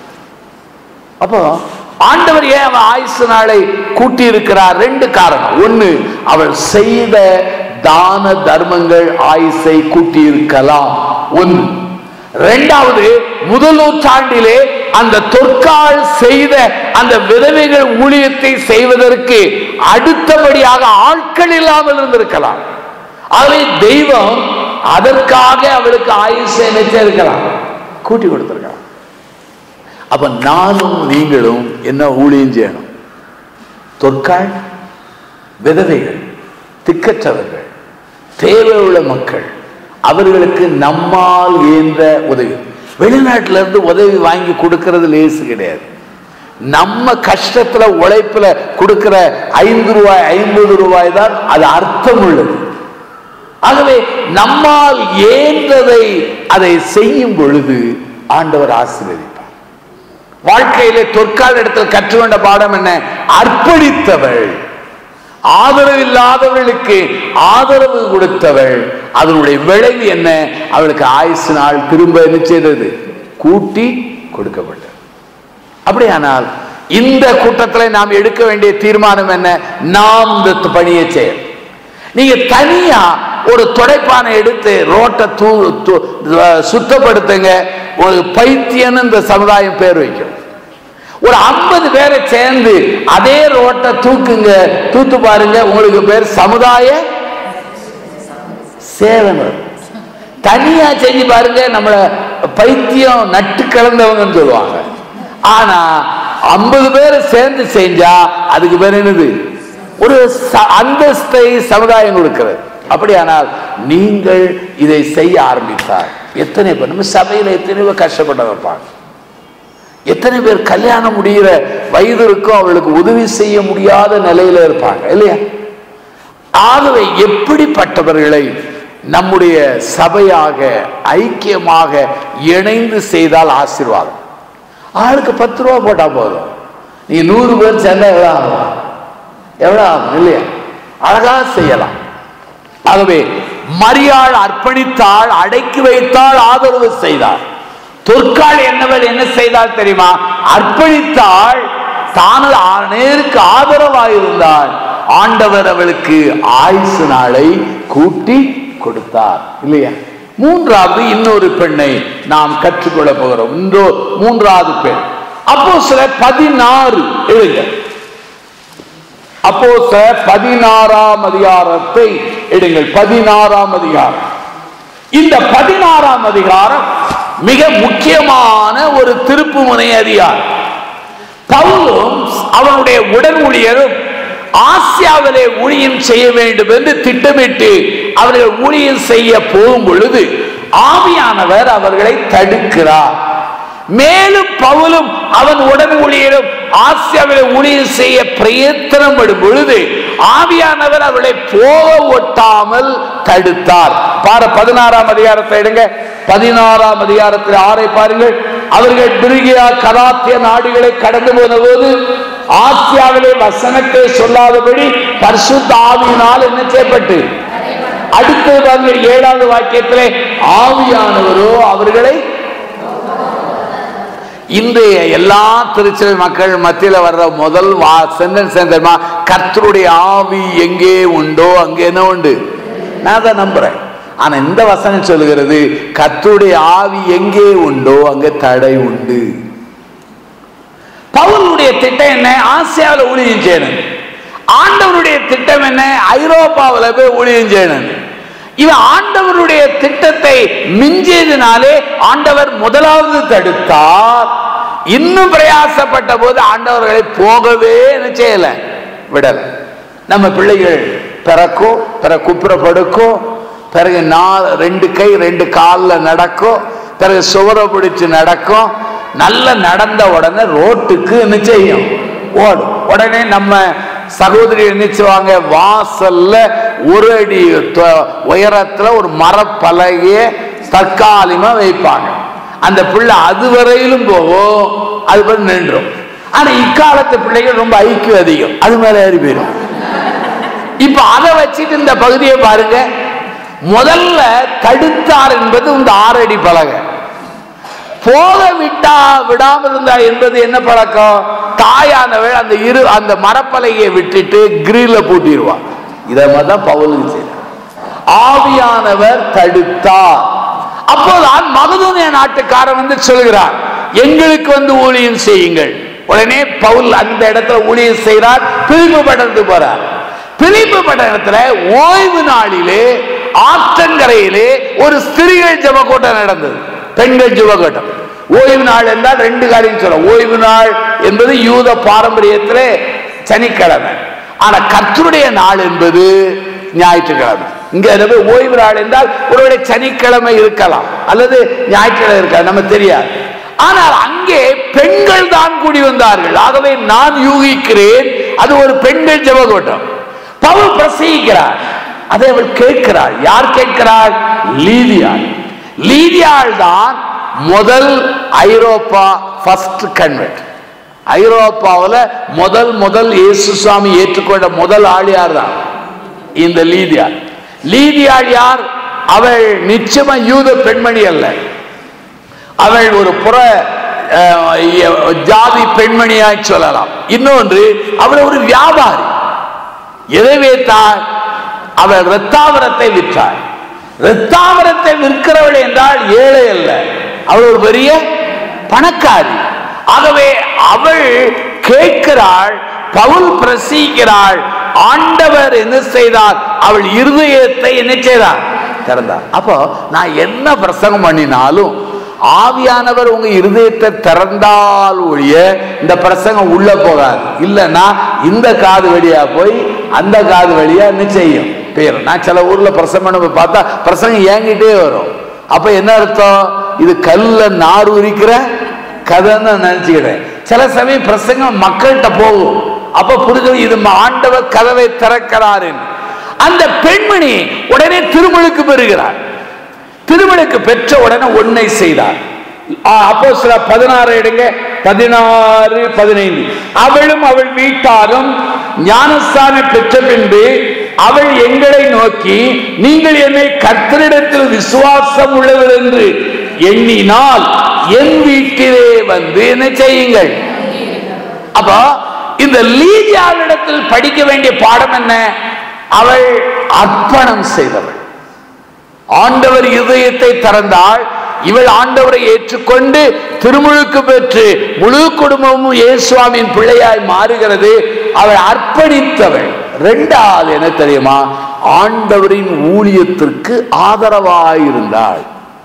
அப்போ ஆண்டவர் ஏன் அவன் ஆயுசு நாளை கூட்டி இருக்கிறார் ரெண்டு காரணம் ஒண்ணு அவள் செய்த தான தர்மங்கள் ஆயுசை கூட்டி இருக்கலாம் ஒன்று இரண்டாவது முதல் நூற்றாண்டிலே அந்த தொற்கால் செய்த அந்த விதவைகள் ஊழியத்தை செய்வதற்கு அடுத்தபடியாக ஆட்கள் இல்லாமல் இருந்திருக்கலாம் ஆகவே தெய்வம் அதற்காக அவளுக்கு ஆயுசை நினைச்சிருக்கலாம் கூட்டி கொடுத்திருக்கலாம் அப்ப நானும் நீங்களும் என்ன ஊழியம் செய்யணும் தொற்கால் விதவைகள் திக்கற்றவர்கள் தேவையுள்ள மக்கள் அவர்களுக்கு நம்மால் இயன்ற உதவி வெளிநாட்டில இருந்து உதவி வாங்கி கொடுக்கிறது லேசு கிடையாது நம்ம கஷ்டத்துல உழைப்புல கொடுக்கிற ஐந்து ரூபாய் ஐம்பது ரூபாய் தான் அது அர்த்தம் உள்ளது ஆகவே நம்மால் ஏன்றதை அதை செய்யும் பொழுது ஆண்டவர் ஆசீர்வதிப்பார் வாழ்க்கையிலே தொற்கால இடத்தில் கற்றுக்கொண்ட பாடம் என்ன அர்ப்பணித்தவள் ஆதரவு இல்லாதவர்களுக்கு ஆதரவு கொடுத்தவள் அதனுடைய விளைவு என்ன அவளுக்கு ஆயுசு நாள் திரும்ப என்ன செய்தது கூட்டி கொடுக்கப்பட்டது அப்படியானால் இந்த கூட்டத்தில் நாம் எடுக்க வேண்டிய தீர்மானம் என்ன நாம் இந்த பணியை செய்ய நீங்க தனியா ஒரு துடைப்பானை எடுத்து ரோட்டை தூ தூ- சுத்தப்படுத்துங்க ஒரு பைத்தியன்னு இந்த சமுதாயம் பேர் வைக்கும் ஒரு ஐம்பது பேரை சேர்ந்து அதே ரோட்டை தூக்குங்க தூத்து பாருங்க உங்களுக்கு பேர் சமுதாய சேவனர் தனியா செஞ்சு பாருங்க நம்மள பைத்தியம் நட்டு கலந்தவங்கன்னு சொல்லுவாங்க ஆனா ஐம்பது பேரை சேர்ந்து செஞ்சா அதுக்கு பேர் என்னது ஒரு ச- அந்தஸ்தை சமுதாயம் கொடுக்கிறது அப்படியானால் நீங்கள் இதை செய்ய ஆரம்பித்தார் எத்தனை பேர் நம்ம சபையில எத்தனை பேர் கஷ்டப்பட வைப்பாங்க எத்தனை பேர் கல்யாணம் முடிகிற வயது இருக்கும் அவளுக்கு உதவி செய்ய முடியாத நிலையில இருப்பாங்க இல்லையா ஆகவே எப்படிப்பட்டவர்களை நம்முடைய சபையாக ஐக்கியமாக இணைந்து செய்தால் ஆசீர்வாதம் ஆளுக்கு பத்து ரூபா போட்டா போதும் நீ நூறு பேர் சேர்ந்தா எவ்வளவு ஆகும் எவ்வளவு ஆகும் இல்லையா அழகா செய்யலாம் ஆகவே மரியாள் அர்ப்பணித்தாள் அடக்கி வைத்தாள் ஆதரவு செய்தாள் தொற்கால் என்னவள் என்ன செய்தால் தெரியுமா அர்ப்பணித்தாள் தானது நேருக்கு ஆதரவாயிருந்தாள் ஆண்டவர் அவளுக்கு ஆயுசு நாளை கூட்டி கொடுத்தார் இல்லையா மூன்றாவது இன்னொரு பெண்ணை நாம் கற்றுக்கொள்ள போகிறோம் இன்றோ மூன்றாவது பெண் அப்போ சில பதினாறு எழுங்க அப்போ பதினாறாம் அதிகாரத்தை எடுங்கள் பதினாறாம் அதிகாரம் இந்த பதினாறாம் அதிகாரம் மிக முக்கியமான ஒரு திருப்புமுனை அதிகாரம் பவுலும் அவனுடைய உடன் ஊழியரும் ஆசியாவிலே ஊழியம் செய்ய வேண்டும் என்று திட்டமிட்டு அவர்கள் ஊழியம் செய்ய போகும் பொழுது ஆவியானவர் அவர்களை தடுக்கிறார் மேலும் பவுலும் அவன் உடன் ஊழியரும் ஆசியாவிலே ஊழியர் செய்ய பிரயத்தனம் படும் பொழுது ஆவியானவர் அவளை போக ஒட்டாமல் தடுத்தார் பாரு பதினாறாம் அதிகாரத்தை எடுங்க பதினாறாம் அதிகாரத்தில் ஆறை பாருங்கள் அவர்கள் பிரிகியா கராத்திய நாடுகளை கடந்து போன போது ஆசியாவிலே வசனத்தை சொல்லாதபடி பரிசுத்த ஆவியினால் என்ன செய்யப்பட்டு அடுத்தது பாருங்க ஏழாவது வாக்கியத்திலே ஆவியானவரோ அவர்களை இன்றைய எல்லா திருச்சபை மக்கள் மத்தியில வர்ற முதல் வா சென்டென்ஸ் தெரியுமா கர்த்தருடைய ஆவி எங்கே உண்டோ அங்கே என்ன உண்டு நான் தான் நம்புறேன் ஆனா இந்த வசனம் சொல்லுகிறது கர்த்தருடைய ஆவி எங்கே உண்டோ அங்கே தடை உண்டு பவுலுடைய திட்டம் என்ன ஆசியாவில் ஊழியம் செய்யணும் ஆண்டவருடைய திட்டம் என்ன ஐரோப்பாவில் போய் ஊழியம் செய்யணும் இவன் ஆண்டவருடைய திட்டத்தை மிஞ்சியதினாலே ஆண்டவர் முதலாவது தடுத்தார் இன்னும் பிரயாசப்பட்ட போது ஆண்டவர்களை போகவே என்ன செய்யல விடல நம்ம பிள்ளைகள் பிறக்கும் பிற குப்புற படுக்கும் பிறகு நாலு ரெண்டு கை ரெண்டு காலில் நடக்கும் பிறகு சுவரை பிடிச்சு நடக்கும் நல்ல நடந்த உடனே ரோட்டுக்கு என்ன செய்யும் ஓடும் உடனே நம்ம சகோதரி நினைச்சுவாங்க வாசல்ல ஒரு அடி தொ- உயரத்துல ஒரு மரப்பலகைய தற்காலிகமா வைப்பாங்க அந்த பிள்ளை அது வரையிலும் போகும் அது போய் நின்றும் ஆனா இக்காலத்து பிள்ளைகள் ரொம்ப ஐக்கியம் அதிகம் அது மேல ஏறி போயிடும் இப்ப அதை வச்சுட்டு இந்த பகுதியை பாருங்க முதல்ல தடுத்தார் என்பது இந்த ஆறடி பலகை போக விட்டா விடாமல் இருந்தா என்பது என்ன பழக்கம் தாயானவள் அந்த இரு அந்த மரப்பலகையை விட்டுட்டு கிரில்ல பூட்டிடுவான் இதை மாதிரி தான் பவுலுக்கு செய்தார் ஆவியானவர் தடுத்தார் அப்போதான் மகதூனிய நாட்டுக்காரன் வந்து சொல்கிறார் எங்களுக்கு வந்து ஊழியம் செய்யுங்கள் உடனே பவுல் அந்த இடத்துல ஊழியம் செய்கிறார் பிரிவு படர்ந்து போறார் பிலிப்பு பட்டணத்துல ஓய்வு நாளிலே ஆற்றங்கரையிலே ஒரு ஸ்திரீகள் ஜெபக்கூட்டம் நடந்தது பெண்கள் ஜெபக்கூட்டம் ஓய்வு நாள் என்றால் ரெண்டு காரியம் சொல்ல ஓய்வு நாள் என்பது யூத பாரம்பரியத்திலே சனிக்கிழமை ஆனா கர்த்தருடைய நாள் என்பது ஞாயிற்றுக்கிழமை இங்க எனவே ஓய்வு நாள் என்றால் ஒருவேளை சனிக்கிழமை இருக்கலாம் அல்லது ஞாயிற்றுக்கிழமை இருக்கலாம் நம்ம தெரியாது ஆனால் அங்கே பெண்கள் தான் கூடி வந்தார்கள் ஆகவே நான் யூகிக்கிறேன் அது ஒரு பெண்கள் ஜெபக்கூட்டம் பவுல் பிரசங்கிக்கிறார் அதை அவள் கேட்கிறாள் யார் கேட்கிறாள் லீதியாள் லீதியாள் தான் முதல் ஐரோப்பா ஃபர்ஸ்ட் கன்வெர்ட் ஐரோப்பாவில் முதல் முதல் இயேசு சுவாமி ஏற்றுக்கொண்ட முதல் ஆள் யார் தான் இந்த லீதியாள் லீதியாள் யார் அவள் நிச்சயமா யூத பெண்மணி அல்ல அவள் ஒரு புற அஹ், ஜாதி பெண்மணியாய் சொல்லலாம் இன்னொன்று அவள் ஒரு வியாபாரி எதை வைத்தாள் அவள் இரத்தாவரத்தை விற்றாள் இரத்தாவரத்தை விற்கிறவள் என்றால் ஏழை அல்ல அவள் ஒரு பெரிய பணக்காரி ஆகவே அவள் கேட்கிறாள் பவுல் பிரசிக்கிறாள் ஆண்டவர் என்ன செய்தார் அவள் இருதயத்தை என்ன செய்தார் திறந்தார் அப்போ நான் என்ன பிரசங்கம் பண்ணினாலும் ஆவியானவர் உங்க இருதயத்தை திறந்தால் ஒழிய இந்த பிரசங்கம் உள்ள போகாது இல்லைன்னா இந்த காது வழியா போய் அந்த காது வழியா என்ன செய்யும் போயிடும் நான் சில ஊர்ல பிரசங்கம் பண்ண பார்த்தா பிரசங்கம் ஏங்கிட்டே வரும் அப்ப என்ன அர்த்தம் இது கல்ல நார் உரிக்கிற கதைன்னு நான் நினைச்சுக்கிறேன் சில சமயம் பிரசங்கம் மக்கள்கிட்ட போகும் அப்ப புரிஞ்சு இது ஆண்டவர் கதவை திறக்கிறாரு அந்த பெண்மணி உடனே திருமலுக்கு பெறுகிறார் திருமலுக்கு பெற்ற உடனே ஒன்னை செய்தார் அப்போ சில பதினாறு எடுங்க பதினாறு பதினைந்து அவளும் அவள் வீட்டாரும் ஞானஸ்தானம் பெற்ற பின்பு அவள் எங்களை நோக்கி நீங்கள் என்னை கர்த்தரிடத்தில் விசுவாசம் உள்ளவர் என்று எண்ணினால் என் வீட்டிலே வந்து என்ன செய்யுங்கள் அப்போ இந்த லீதியாளிடத்தில் படிக்க வேண்டிய பாடம் என்ன அவள் அர்ப்பணம் செய்தவள் ஆண்டவர் இதயத்தை திறந்தாள் இவள் ஆண்டவரை ஏற்றுக்கொண்டு திருமுழுக்கு பெற்று முழு குடும்பமும் இயேசுவாமின் பிள்ளையாய் மாறுகிறது அவள் அர்ப்பணித்தவள் ரெண்டாவது என்ன தெரியுமா ஆண்டவரின் ஊழியத்திற்கு ஆதரவாயிருந்தாள்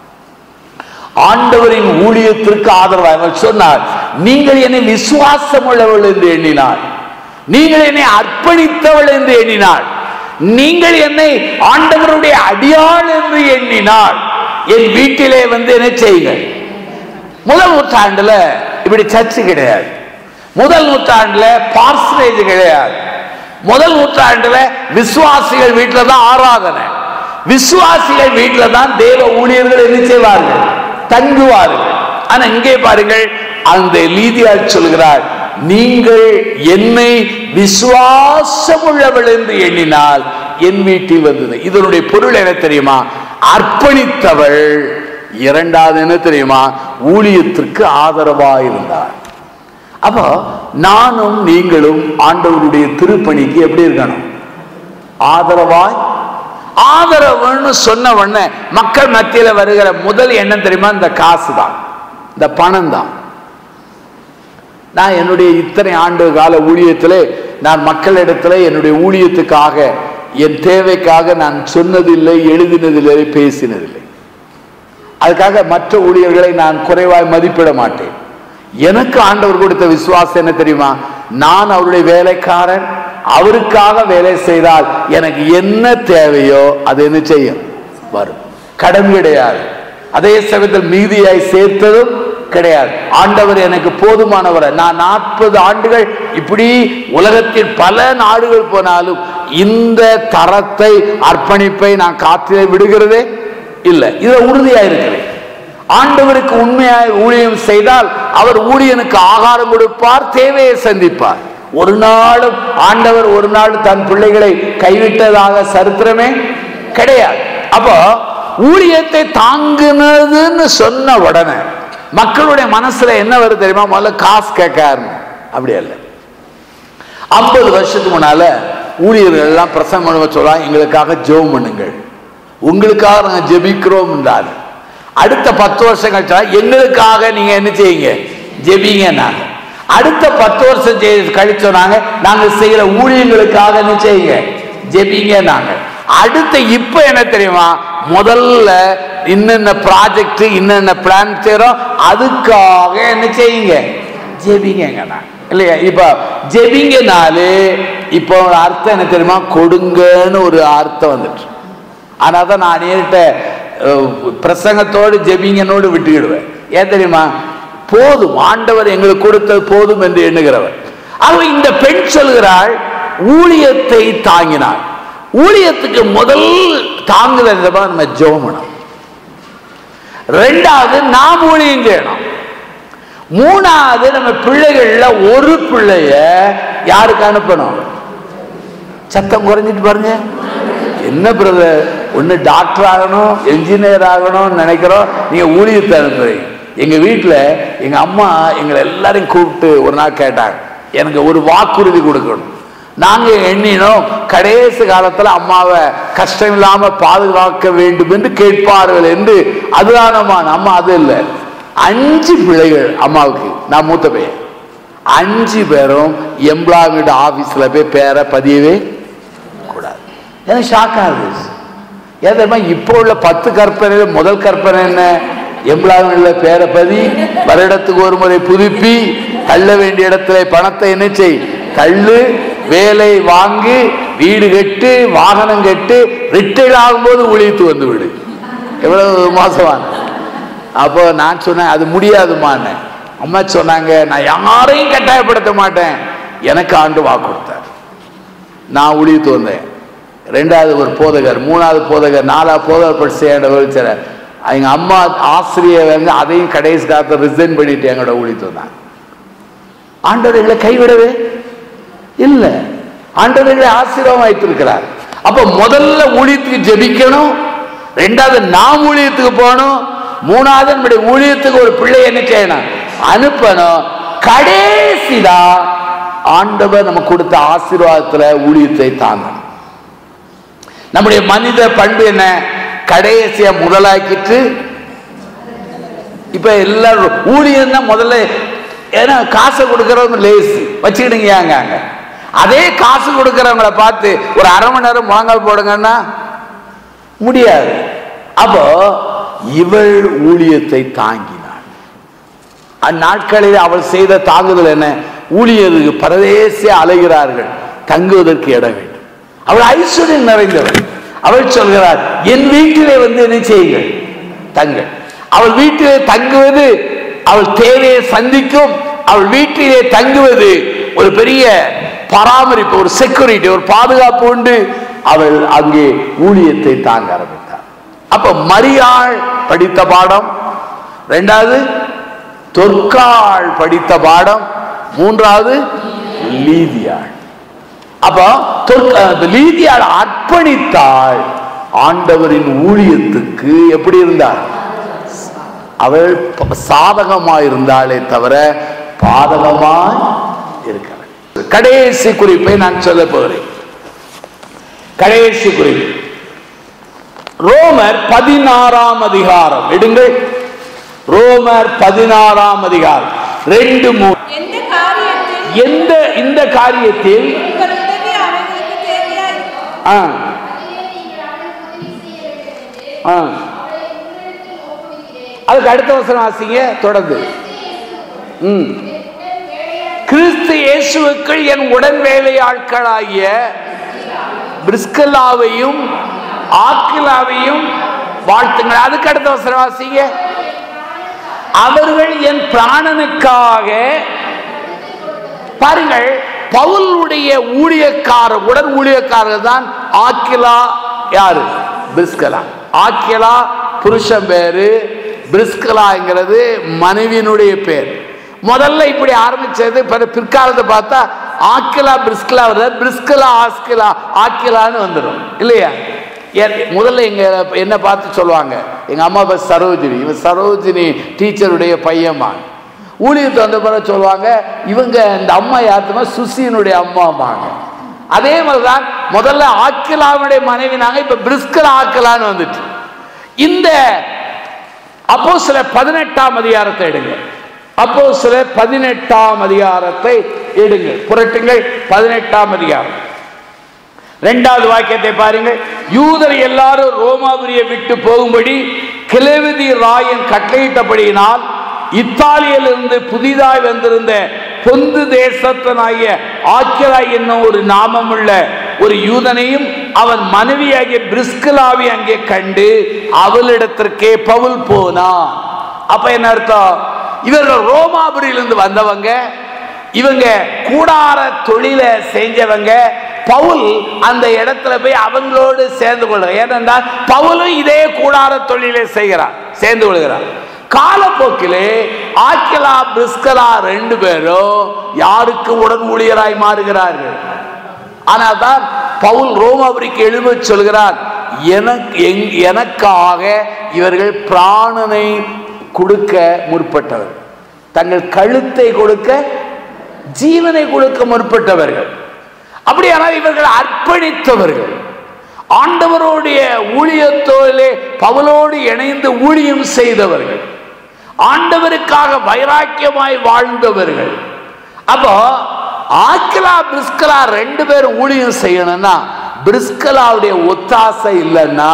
ஆண்டவரின் ஊழியத்திற்கு ஆதரவாக அவர் சொன்னார் நீங்கள் என்னை விசுவாசம் உள்ளவள் என்று எண்ணினாள் நீங்கள் என்னை அர்ப்பணித்தவள் என்று எண்ணினாள் நீங்கள் என்னை ஆண்டவருடைய அடியாள் என்று எண்ணினாள் என் வீட்டிலே வந்து என்ன செய்யுங்கள் முதல் நூற்றாண்டுல இப்படி சர்ச்சு கிடையாது முதல் நூற்றாண்டுல பார்சனேஜ் கிடையாது முதல் நூற்றாண்டுல விசுவாசிகள் வீட்டுல தான் ஆராதனை விசுவாசிகள் வீட்டுல தான் தேவ ஊழியர்கள் என்ன செய்வார்கள் தங்குவார்கள் ஆனா இங்கே பாருங்கள் அந்த லீதியார் சொல்கிறார் நீங்கள் என்னை விசுவாசமுள்ளவள் என்று எண்ணினால் என் வீட்டில் வந்தது இதனுடைய பொருள் என்ன தெரியுமா அர்ப்பணித்தவள் இரண்டாவது என்ன தெரியுமா ஊழியத்திற்கு ஆதரவாயிருந்தார் அப்போ நானும் நீங்களும் ஆண்டவருடைய திருப்பணிக்கு எப்படி இருக்கணும் ஆதரவாய் ஆதரவுன்னு சொன்ன உடனே மக்கள் மத்தியில வருகிற முதல் எண்ணம் தெரியுமா இந்த காசு தான் இந்த பணம் தான் நான் என்னுடைய இத்தனை ஆண்டு கால ஊழியத்திலே நான் மக்களிடத்துல என்னுடைய ஊழியத்துக்காக என் தேவைக்காக நான் சொன்னதில்லை எழுதினதில்லை பேசினதில்லை அதுக்காக மற்ற ஊழியர்களை நான் குறைவாய் மதிப்பிட மாட்டேன் எனக்கு ஆண்டவர் கொடுத்த விசுவாசம் என்ன தெரியுமா நான் அவருடைய வேலைக்காரன் அவருக்காக வேலை செய்தால் எனக்கு என்ன தேவையோ அது என்ன செய்யும் வரும் கடன் கிடையாது அதே சமயத்தில் மீதியாய் சேர்த்ததும் கிடையாது ஆண்டவர் எனக்கு போதுமானவர் நான் நாற்பது ஆண்டுகள் இப்படி உலகத்தில் பல நாடுகள் போனாலும் இந்த தரத்தை அர்ப்பணிப்பை நான் காத்திலே விடுகிறதே இல்லை இது உறுதியா இருக்கிறேன் ஆண்டவருக்கு உண்மையாய் ஊழியம் செய்தால் அவர் ஊழியனுக்கு ஆகாரம் கொடுப்பார் தேவையை சந்திப்பார் ஒரு நாளும் ஆண்டவர் ஒரு நாள் தன் பிள்ளைகளை கைவிட்டதாக சரித்திரமே கிடையாது அப்போ ஊழியத்தை தாங்குனதுன்னு சொன்ன உடனே மக்களுடைய மனசுல என்ன வருது தெரியுமா முதல்ல காசு கேட்காரு அப்படி அல்ல ஐம்பது வருஷத்துக்கு முன்னால ஊழியர்கள் எல்லாம் பிரசங்கம் பண்ணுவ சொல்லலாம் எங்களுக்காக ஜெபம் பண்ணுங்கள் உங்களுக்காக நாங்கள் ஜெபிக்கிறோம் என்றார் அடுத்த பத்து வருஷம் கழிச்சா எங்களுக்காக நீங்க என்ன செய்யுங்க ஜெபிங்க நாங்க அடுத்த பத்து வருஷம் செய்- கழிச்சோ நாங்க நாங்க செய்யற ஊழியங்களுக்காக என்ன செய்யுங்க ஜெபிங்க நாங்க அடுத்த இப்ப என்ன தெரியுமா முதல்ல இன்னென்ன ப்ராஜெக்ட் இன்னென்ன பிளான் செய்யறோம் அதுக்காக என்ன செய்யுங்க ஜெபிங்க நான் இல்லையா இப்ப ஜெபிங்கனாலே இப்போ ஒரு அர்த்தம் என்ன தெரியுமா கொடுங்கன்னு ஒரு அர்த்தம் வந்துட்டு ஆனா தான் நான் நேரிட்ட அஹ், பிரசங்கத்தோடு ஜெபிங்கனோடு விட்டுக்கிடுவேன் ஏன் தெரியுமா போதும் ஆண்டவர் எங்களுக்கு கொடுத்தது போதும் என்று எண்ணுகிறவர் ஆகவே இந்த பெண் சொல்கிறாள் ஊழியத்தை தாங்கினாள் ஊழியத்துக்கு முதல் தாங்குதல் என்னமா? நம்ம ஜோமனம் ரெண்டாவது நாம் ஊழியம் செய்யணும் மூணாவது நம்ம பிள்ளைகள்ல ஒரு பிள்ளைய யாருக்கு அனுப்பணும் சத்தம் குறைஞ்சிட்டு பாருங்க என்ன பிரதர் ஒன்று டாக்டர் ஆகணும் என்ஜினியர் ஆகணும்னு நினைக்கிறோம் நீங்க ஊழியத்தை அனுப்புறீங்க எங்க வீட்டில் எங்க அம்மா எங்களை எல்லாரையும் கூப்பிட்டு ஒரு நாள் கேட்டாங்க எனக்கு ஒரு வாக்குறுதி கொடுக்கணும் நாங்க எண்ணினோம் கடைசி காலத்துல அம்மாவை கஷ்டம் இல்லாம பாதுகாக்க வேண்டும் என்று கேட்பார்கள் என்று அதுதானமான அம்மா அது இல்லை அஞ்சு பிள்ளைகள் அம்மாவுக்கு நான் மூத்த பையன் அஞ்சு பேரும் எம்ப்ளாய்மெண்ட் ஆபீஸ்ல போய் பேரை பதியவே கூடாது எனக்கு ஷாக் ஆகுது ஏன் தெரியுமா இப்போ உள்ள பத்து கற்பனையில முதல் கற்பனை என்ன எம்ப்ளாய்மெண்ட்ல பேரை பதி வருடத்துக்கு ஒரு முறை புதுப்பி தள்ள வேண்டிய இடத்துல பணத்தை என்ன செய் தள்ளு வேலை வாங்கி வீடு கட்டு வாகனம் கட்டு ரிட்டையர்ட் ஆகும்போது ஊழியத்து வந்து விடு எவ்வளவு மோசமான அப்போ நான் சொன்னேன் அது முடியாதுமான்னு அம்மா சொன்னாங்க நான் யாரையும் கட்டாயப்படுத்த மாட்டேன் எனக்கு ஆண்டு வாக்கு கொடுத்தார் நான் ஊழியத்து வந்தேன் ரெண்டாவது ஒரு போதகர் மூணாவது போதகர் நாலாவது போதகர் படிச்ச வச்சர எங்க அம்மா ஆசிரியர் வந்து அதையும் கடைசி காலத்தை ரிசைன் பண்ணிட்டு எங்களோட ஊழியத்து வந்தாங்க ஆண்டவர் எங்களை கைவிடவே இல்லை ஆண்டவர் எங்களை ஆசீர்வாதம் வைத்திருக்கிறார் அப்ப முதல்ல ஊழியத்துக்கு ஜெபிக்கணும் ரெண்டாவது நாம் ஊழியத்துக்கு போகணும் மூணாவது நம்முடைய ஊழியத்துக்கு ஒரு பிள்ளை என்ன செய்யணும் அனுப்பணும் கடைசிதான் ஆண்டவர் நமக்கு கொடுத்த ஆசீர்வாதத்துல ஊழியத்தை தாங்கணும் நம்முடைய மனித பண்பு என்ன கடைசியா முதலாக்கிட்டு இப்ப எல்லாரும் ஊழியம் தான் முதல்ல ஏன்னா காசை கொடுக்கறவங்க லேஸ் வச்சுக்கிடுங்க அங்க அதே காசு கொடுக்கறவங்கள பார்த்து ஒரு அரை மணி நேரம் முழங்கால் போடுங்கன்னா முடியாது அப்போ இவள் ஊழியத்தை தாங்கினாள் அந்நாட்களில் அவள் செய்த தாங்குதல் என்ன ஊழியருக்கு பரதேசிய அலைகிறார்கள் தங்குவதற்கு இடம் வேண்டும் அவள் ஐஸ்வர்யம் நிறைந்தவள் அவள் சொல்கிறார் என் வீட்டிலே வந்து என்ன செய்யுங்கள் தங்கள் அவள் வீட்டிலே தங்குவது அவள் தேவையை சந்திக்கும் அவள் வீட்டிலே தங்குவது ஒரு பெரிய பராமரிப்பு ஒரு செக்யூரிட்டி ஒரு பாதுகாப்பு உண்டு அவள் அங்கே ஊழியத்தை தாங்க ஆரம்பித்தார் அப்ப மரியாள் படித்த பாடம் ரெண்டாவது தொற்காள் படித்த பாடம் மூன்றாவது லீதியாள் அப்போ தொற்க- அந்த லீதியாள் அர்ப்பணித்தாள் ஆண்டவரின் ஊழியத்துக்கு எப்படி இருந்தாள் அவள் ப- சாதகமாய் இருந்தாளே தவிர பாதகமாய் இருக்கல கடைசி குறிப்பை நான் சொல்ல போகிறேன் கடைசி குறிப்பு ரோமர் பதினாறாம் அதிகாரம் எடுங்கள் ரோமர் பதினாறாம் அதிகாரம் ரெண்டு மூணு எந்த காரியத்தில் எந்த இந்த காரியத்தில் உங்கள் உதவி அவர்களுக்கு தேவையாயிருக்கும் ஆ, ஆ. அதுக்கு அடுத்த வசனம் வாசிங்க தொடர்ந்து ம் கிறிஸ்து இயேசுவுக்குள் என் உடன் வேலையாட்களாகிய பிரிஸ்கலாவையும் ஆக்கிலாவையும் வாழ்த்துங்கள் அதுக்கு அடுத்த வசனம் வாசிங்க அவர்கள் என் பிராணனுக்காக பாருங்கள் பவுலுடைய ஊழியக்கார உடன் ஊழியக்காரர் தான் ஆக்கிலா யாரு பிரிஸ்கலா ஆக்கிலா புருஷன் பேரு பிரிஸ்கலாங்கிறது மனைவியினுடைய பேர் முதல்ல இப்படி ஆரம்பிச்சது பிற- பிற்காலத்தை பார்த்தா ஆக்கிலா பிரிஸ்கலா வருது பிரிஸ்கலா ஆஸ்கிலா ஆக்கிலான்னு வந்துடும் இல்லையா ஏன் முதல்ல எங்க என்ன பார்த்து சொல்லுவாங்க எங்க அம்மா பேர் சரோஜினி இவன் சரோஜினி டீச்சருடைய பையன்மா ஊழியத்தை வந்த பிறகு சொல்லுவாங்க இவங்க இந்த அம்மா யாருமா சுசியினுடைய அம்மாம்பாங்க அதே மாதிரிதான் முதல்ல ஆக்கிலாவுடைய மனைவி நாங்க இப்ப பிரிஸ்கல் ஆக்கலான்னு வந்துட்டு இந்த அப்போ சில பதினெட்டாம் அதிகாரத்தை எடுங்க அப்போ சில பதினெட்டாம் அதிகாரத்தை எடுங்க புரட்டுங்கள் பதினெட்டாம் அதிகாரம் இரண்டாவது வாக்கியத்தை பாருங்கள் யூதர் எல்லாரும் ரோமாபுரியை விட்டு போகும்படி கிளவிதி ராயன் கட்டளையிட்டபடியினால் இத்தாலியிலிருந்து புதிதாய் வந்திருந்த பொந்து தேசத்தனாகிய ஆக்கிரா என்னும் ஒரு நாமமுள்ள ஒரு யூதனையும் அவன் மனைவியாகிய பிரிஸ்கலாவை அங்கே கண்டு அவளிடத்திற்கே பவுல் போனான் அப்ப என்ன அர்த்தம் இவர்கள் ரோமாபுரியிலிருந்து வந்தவங்க இவங்க கூடார தொழில செஞ்சவங்க பவுல் அந்த இடத்துல போய் அவங்களோடு சேர்ந்து கொள்ற ஏனென்றால் பவுலும் இதே கூடார தொழிலை செய்கிறார் சேர்ந்து கொள்கிறார் காலப்போக்கிலே ஆக்கிலா பிரிஸ்கலா ரெண்டு பேரும் யாருக்கு உடன் ஊழியராய் மாறுகிறார்கள் ஆனால் தான் பவுல் ரோமாபுரிக்கு எழுப சொல்கிறார் எனக்கு எங்- எனக்காக இவர்கள் பிராணனை கொடுக்க முற்பட்டவர் தங்கள் கழுத்தை கொடுக்க ஜீவனை கொடுக்க முற்பட்டவர்கள் அப்படியானால் இவர்கள் அர்ப்பணித்தவர்கள் ஆண்டவருடைய ஊழியத்தோலே பவுலோடு இணைந்து ஊழியம் செய்தவர்கள் ஆண்டவருக்காக வைராக்கியமாய் வாழ்ந்தவர்கள் அப்போ ஆக்கிலா பிரிஸ்கலா ரெண்டு பேரும் ஊழியம் செய்யணும்னா பிரிஸ்கலாவுடைய ஒத்தாசை இல்லைன்னா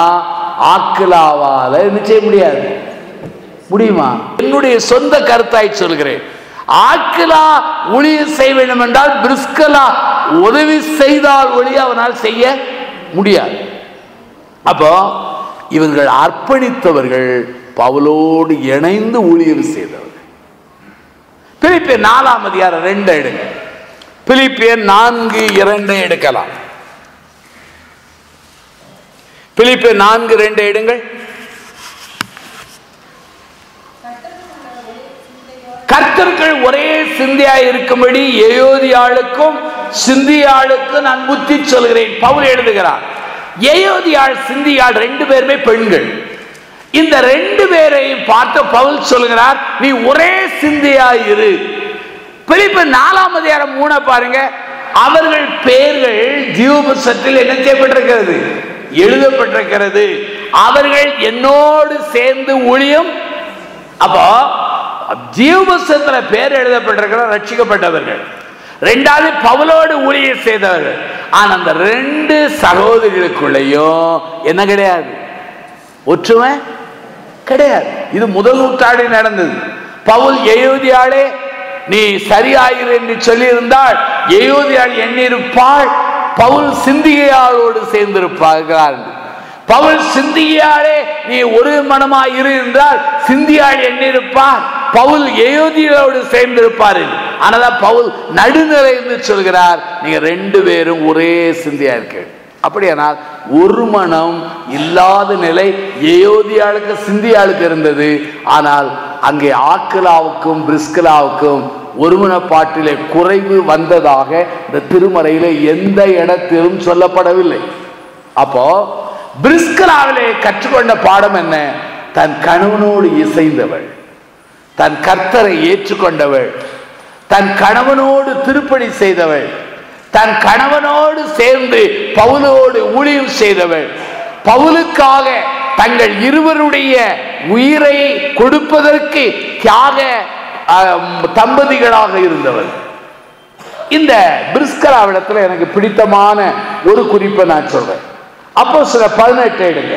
ஆக்கிலாவால என்ன செய்ய முடியாது முடியுமா என்னுடைய சொந்த கருத்தாய் சொல்கிறேன் ஆக்கிலா ஊழியம் செய்ய வேண்டும் என்றால் பிரிஸ்கலா உதவி செய்தால் ஒழிய அவனால் செய்ய முடியாது அப்போ இவர்கள் அர்ப்பணித்தவர்கள் பவுலோடு இணைந்து ஊழியம் செய்தவர்கள் பிலிப்பியர் நாலாம் அதிகாரம் ரெண்டு எடுங்க பிலிப்பியர் நான்கு இரண்டை எடுக்கலாம் பிலிப்பியர் நான்கு ரெண்டு எடுங்கள் கர்த்தர்கள் ஒரே சிந்தியா இருக்கும்படி ஏயோதியாளுக்கும் சிந்தியாளுக்கும் நான் புத்தி சொல்கிறேன் பவுல் எழுதுகிறார் ஏயோதியாள் சிந்தியாள் ரெண்டு பேருமே பெண்கள் இந்த ரெண்டு பேரையும் பார்த்து பவுல் சொல்கிறார் நீ ஒரே சிந்தியா இரு பிலிப்பு நாலாம் அதிகாரம் மூண பாருங்க அவர்கள் பெயர்கள் ஜீவபுஸ்தத்தில் என்ன செய்யப்பட்டிருக்கிறது எழுதப்பட்டிருக்கிறது அவர்கள் என்னோடு சேர்ந்து ஊழியம் அப்போ ஜீவபுஸ்தத்துல பேர் எழுதப்பட்டிருக்கிற ரட்சிக்கப்பட்டவர்கள் ரெண்டாவது பவுலோடு ஊழியர் செய்தவர்கள் ஆனா அந்த ரெண்டு சகோதரிகளுக்குள்ளேயும் என்ன கிடையாது ஒற்றுமை கிடையாது இது முதல் நூற்றாண்டில் நடந்தது பவுல் எயோதியாளே நீ சரியாயிரு என்று சொல்லியிருந்தால் எயோதியாள் எண்ணிருப்பாள் பவுல் சிந்திகையாளோடு சேர்ந்திருப்பார்கள் பவுல் சிந்தியாளே நீ ஒரு மனமாய் இரு என்றால் சிந்தியாள் எண்ணிருப்பார் பவுல் ஏயோதியோடு சேர்ந்திருப்பாரு ஆனாதான் பவுல் நடுநிலை என்று சொல்கிறார் நீங்க ரெண்டு பேரும் ஒரே சிந்தையா இருக்கு அப்படியானால் ஒரு மனம் இல்லாத நிலை ஏயோதியாளுக்கு சிந்தியாளுக்கு இருந்தது ஆனால் அங்கே ஆக்கலாவுக்கும் பிரிஸ்கலாவுக்கும் ஒருமனப்பாட்டிலே குறைவு வந்ததாக இந்த திருமறையில எந்த இடத்திலும் சொல்லப்படவில்லை அப்போ பிரிஸ்கலாவிலே கற்றுக்கொண்ட பாடம் என்ன தன் கணவனோடு இசைந்தவள் தன் கர்த்தரை ஏற்றுக்கொண்டவள் தன் கணவனோடு திருப்பணி செய்தவள் தன் கணவனோடு சேர்ந்து பவுலோடு ஊழியம் செய்தவள் பவுலுக்காக தங்கள் இருவருடைய உயிரை கொடுப்பதற்கு தியாக ஆம், தம்பதிகளாக இருந்தவள் இந்த பிரிஸ்கராவிடத்துல எனக்கு பிடித்தமான ஒரு குறிப்பை நான் சொல்றேன் அப்போ சில பதினெட்டு எடுங்க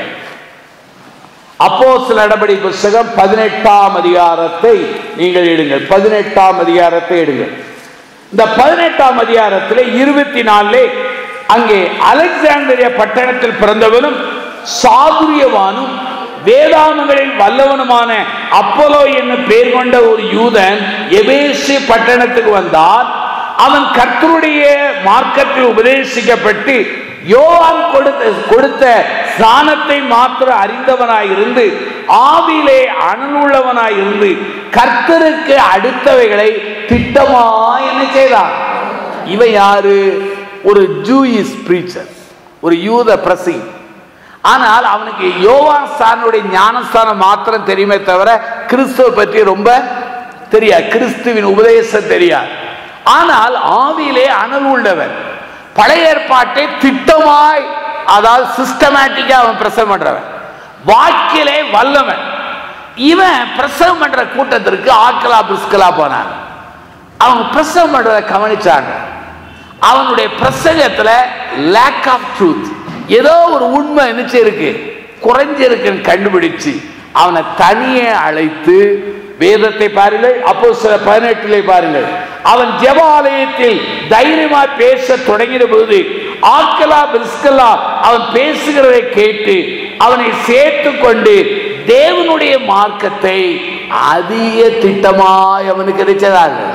அப்போ சில நடபடி புஸ்தகம் பதினெட்டாம் அதிகாரத்தை நீங்கள் எடுங்கள் பதினெட்டாம் அதிகாரத்தை எடுங்கள் இந்த பதினெட்டாம் அதிகாரத்தில் இருபத்தி நாலுல அங்கே அலெக்சாண்டரிய பட்டணத்தில் பிறந்தவனும் சாதுரியவானும் வேதாமங்களில் வல்லவனுமான அப்போலோ என்னும் பெயர் கொண்ட ஒரு யூதன் எபேசு பட்டணத்துக்கு வந்தான் அவன் கர்த்தருடைய மார்க்கத்தில் உபதேசிக்கப்பட்டு யோவான் கொடுத்த கொடுத்த ஸ்நானத்தை மாத்திரம் அறிந்தவனாய் இருந்து ஆவிலே அனலுள்ளவனாய் இருந்து கர்த்தருக்கு அடுத்தவைகளை திட்டமாய் என்ன செய்தான் இவன் யாரு ஒரு ஜூயிஸ் பிரீச்சர் ஒரு யூத பிரசி ஆனால் அவனுக்கு யோவான் ஸ்தானுடைய ஞானஸ்தானம் மாத்திரம் தெரியுமே தவிர கிறிஸ்துவ பற்றி ரொம்ப தெரியாது கிறிஸ்துவின் உபதேசம் தெரியாது ஆனால் ஆவியிலே அனல் உள்ளவன் பழைய ஏற்பாட்டை திட்டமாய் அதாவது சிஸ்டமேட்டிக்கா அவன் பிரசவம் பண்றவன் வாக்கிலே வல்லவன் இவன் பிரசவம் பண்ற கூட்டத்திற்கு ஆக்கலா பிஸ்கலா போனான் அவங்க பிரசவம் பண்றதை கவனிச்சாங்க அவனுடைய பிரசங்கத்துல லேக் ஆஃப் ட்ரூத் ஏதோ ஒரு உண்மை நிச்சயம் இருக்கு குறைஞ்சிருக்குன்னு கண்டுபிடிச்சு அவனை தனியே அழைத்து வேதத்தை பாருங்கள் அப்போ சில பதினெட்டிலே பாருங்கள் அவன் ஜெப ஆலயத்தில் தைரியமா பேச தொடங்கின போது ஆக்கலா பிரிஸ்கலா அவன் பேசுகிறதை கேட்டு அவனை சேர்த்து கொண்டு தேவனுடைய மார்க்கத்தை அதிக திட்டமாய் அவனுக்கு கிடைச்சதாக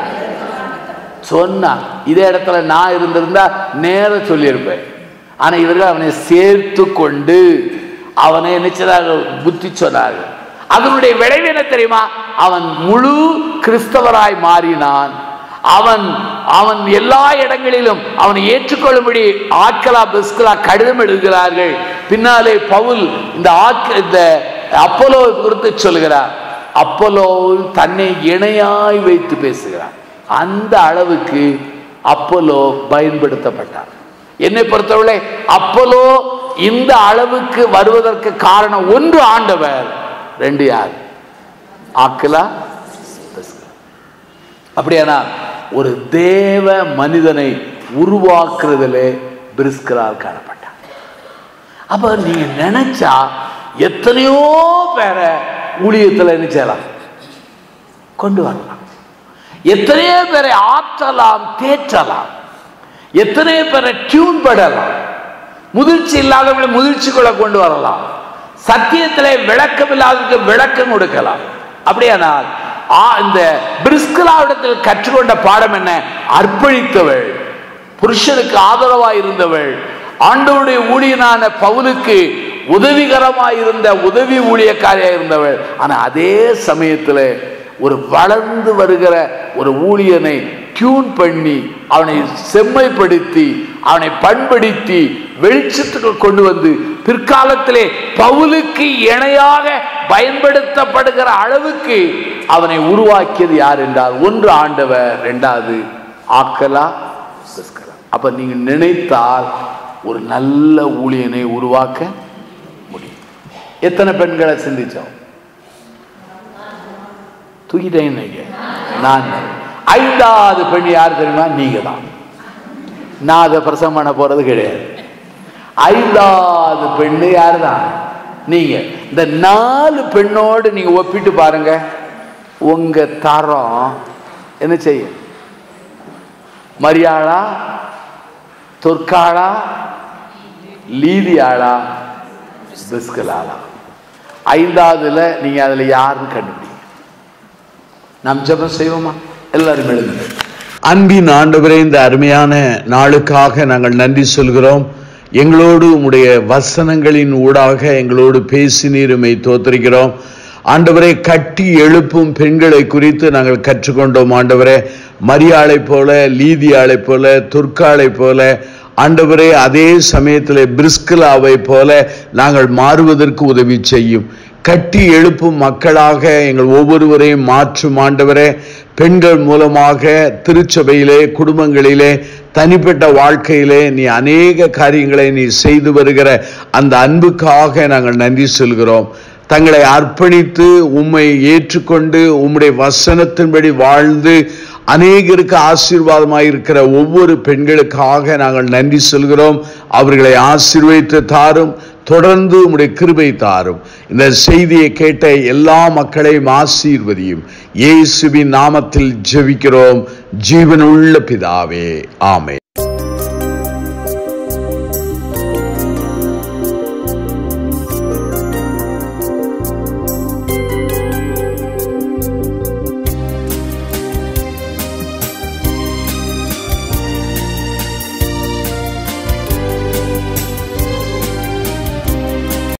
சொன்னான் இதே இடத்துல நான் இருந்திருந்தா நேர சொல்லியிருப்பேன் ஆனா இவர்கள் அவனை சேர்த்து கொண்டு அவனை நினைச்சதாக புத்தி சொன்னார்கள் அதனுடைய விளைவு என்ன தெரியுமா அவன் முழு கிறிஸ்தவராய் மாறினான் அவன் அவன் எல்லா இடங்களிலும் அவனை ஏற்றுக்கொள்ளும்படி ஆட்களா பிஸ்கலா கடிதம் எழுதுகிறார்கள் பின்னாலே பவுல் இந்த ஆட்க இந்த அப்போலோ குறித்து சொல்கிறார் அப்போலோ தன்னை இணையாய் வைத்து பேசுகிறார் அந்த அளவுக்கு அப்போலோ பயன்படுத்தப்பட்டார் என்னை பொறுத்தவரை அப்போலோ இந்த அளவுக்கு வருவதற்கு காரணம் ஒன்று ஆண்டவர் ரெண்டு யார் ஆக்கலா அப்படியானா ஒரு தேவ மனிதனை உருவாக்குறதிலே பிரிஸ்கரால் காணப்பட்டார் அப்ப நீங்க நினைச்சா எத்தனையோ பேரை ஊழியத்தில் என்ன செய்யலாம் கொண்டு வரலாம் எத்தனையோ பேரை ஆற்றலாம் தேற்றலாம் எத்தனையோ பேரை டியூன் படலாம் முதிர்ச்சி இல்லாதவங்களை முதிர்ச்சிக்குள்ள கொண்டு வரலாம் சத்தியத்திலே விளக்கம் இல்லாதவருக்கு விளக்கம் கொடுக்கலாம் அப்படியானால் ஆ, இந்த பிரிஸ்கலாவிடத்தில் கற்றுக்கொண்ட பாடம் என்ன அர்ப்பணித்தவள் புருஷனுக்கு ஆதரவாய் இருந்தவள் ஆண்டவருடைய ஊழியனான பவுலுக்கு உதவிகரமாய் இருந்த உதவி ஊழியக்காரியாக இருந்தவள் ஆனா அதே சமயத்தில் ஒரு வளர்ந்து வருகிற ஒரு ஊழியனை டியூன் பண்ணி அவனை செம்மைப்படுத்தி அவனை பண்படுத்தி வெளிச்சத்துக்கு கொண்டு வந்து பிற்காலத்திலே பவுலுக்கு இணையாக பயன்படுத்தப்படுகிற அளவுக்கு அவனை உருவாக்கியது யார் என்றால் ஒன்று ஆண்டவர் இரண்டாவது ஆக்கலா பிஸ்கலா. அப்ப நீங்க நினைத்தால் ஒரு நல்ல ஊழியனை உருவாக்க முடியும் எத்தனை பெண்களை சிந்திச்சோம் தூக்கிட்டேன் நீங்க நான் ஐந்தாவது பெண் யார் தெரியுமா நீங்க தான் நான் அதை பிரசவம் பண்ண போறது கிடையாது ஐந்தாவது பெண்ணு யார் தான் நீங்க இந்த நாலு பெண்ணோடு நீங்க ஒப்பிட்டு பாருங்க உங்க தரம் என்ன செய்யும் மரியாளா தொற்காளா லீதியாளா பிஸ்கலாளா ஐந்தாவதுல நீங்க அதுல யாருன்னு கண்டுபிடிங்க நாம் ஜெபம் செய்வோமா எல்லாரும் எழுதுங்க அன்பின் ஆண்டவரே இந்த அருமையான நாளுக்காக நாங்கள் நன்றி சொல்கிறோம் எங்களோடு உம்முடைய வசனங்களின் ஊடாக எங்களோடு பேசினீர் உம்மை தோத்தரிக்கிறோம் ஆண்டவரே கட்டி எழுப்பும் பெண்களை குறித்து நாங்கள் கற்றுக்கொண்டோம் ஆண்டவரே மரியாளை போல லீதியாளை போல துர்க்காளை போல ஆண்டவரே அதே சமயத்தில் பிரிஸ்கிலாவை போல நாங்கள் மாறுவதற்கு உதவி செய்யும் கட்டி எழுப்பும் மக்களாக எங்கள் ஒவ்வொருவரையும் மாற்றும் ஆண்டவரே பெண்கள் மூலமாக திருச்சபையிலே குடும்பங்களிலே தனிப்பட்ட வாழ்க்கையிலே நீ அநேக காரியங்களை நீ செய்து வருகிற அந்த அன்புக்காக நாங்கள் நன்றி சொல்கிறோம் தங்களை அர்ப்பணித்து உம்மை ஏற்றுக்கொண்டு உம்முடைய வசனத்தின்படி வாழ்ந்து அநேகருக்கு ஆசீர்வாதமாக இருக்கிற ஒவ்வொரு பெண்களுக்காக நாங்கள் நன்றி சொல்கிறோம் அவர்களை ஆசீர்வதித்து தாரும் தொடர்ந்து உம்முடைய கிருபை தாரும் இந்த செய்தியை கேட்ட எல்லா மக்களையும் ஆசீர்வதியும் இயேசுவின் நாமத்தில் ஜெபிக்கிறோம் ஜீவனுள்ள பிதாவே ஆமே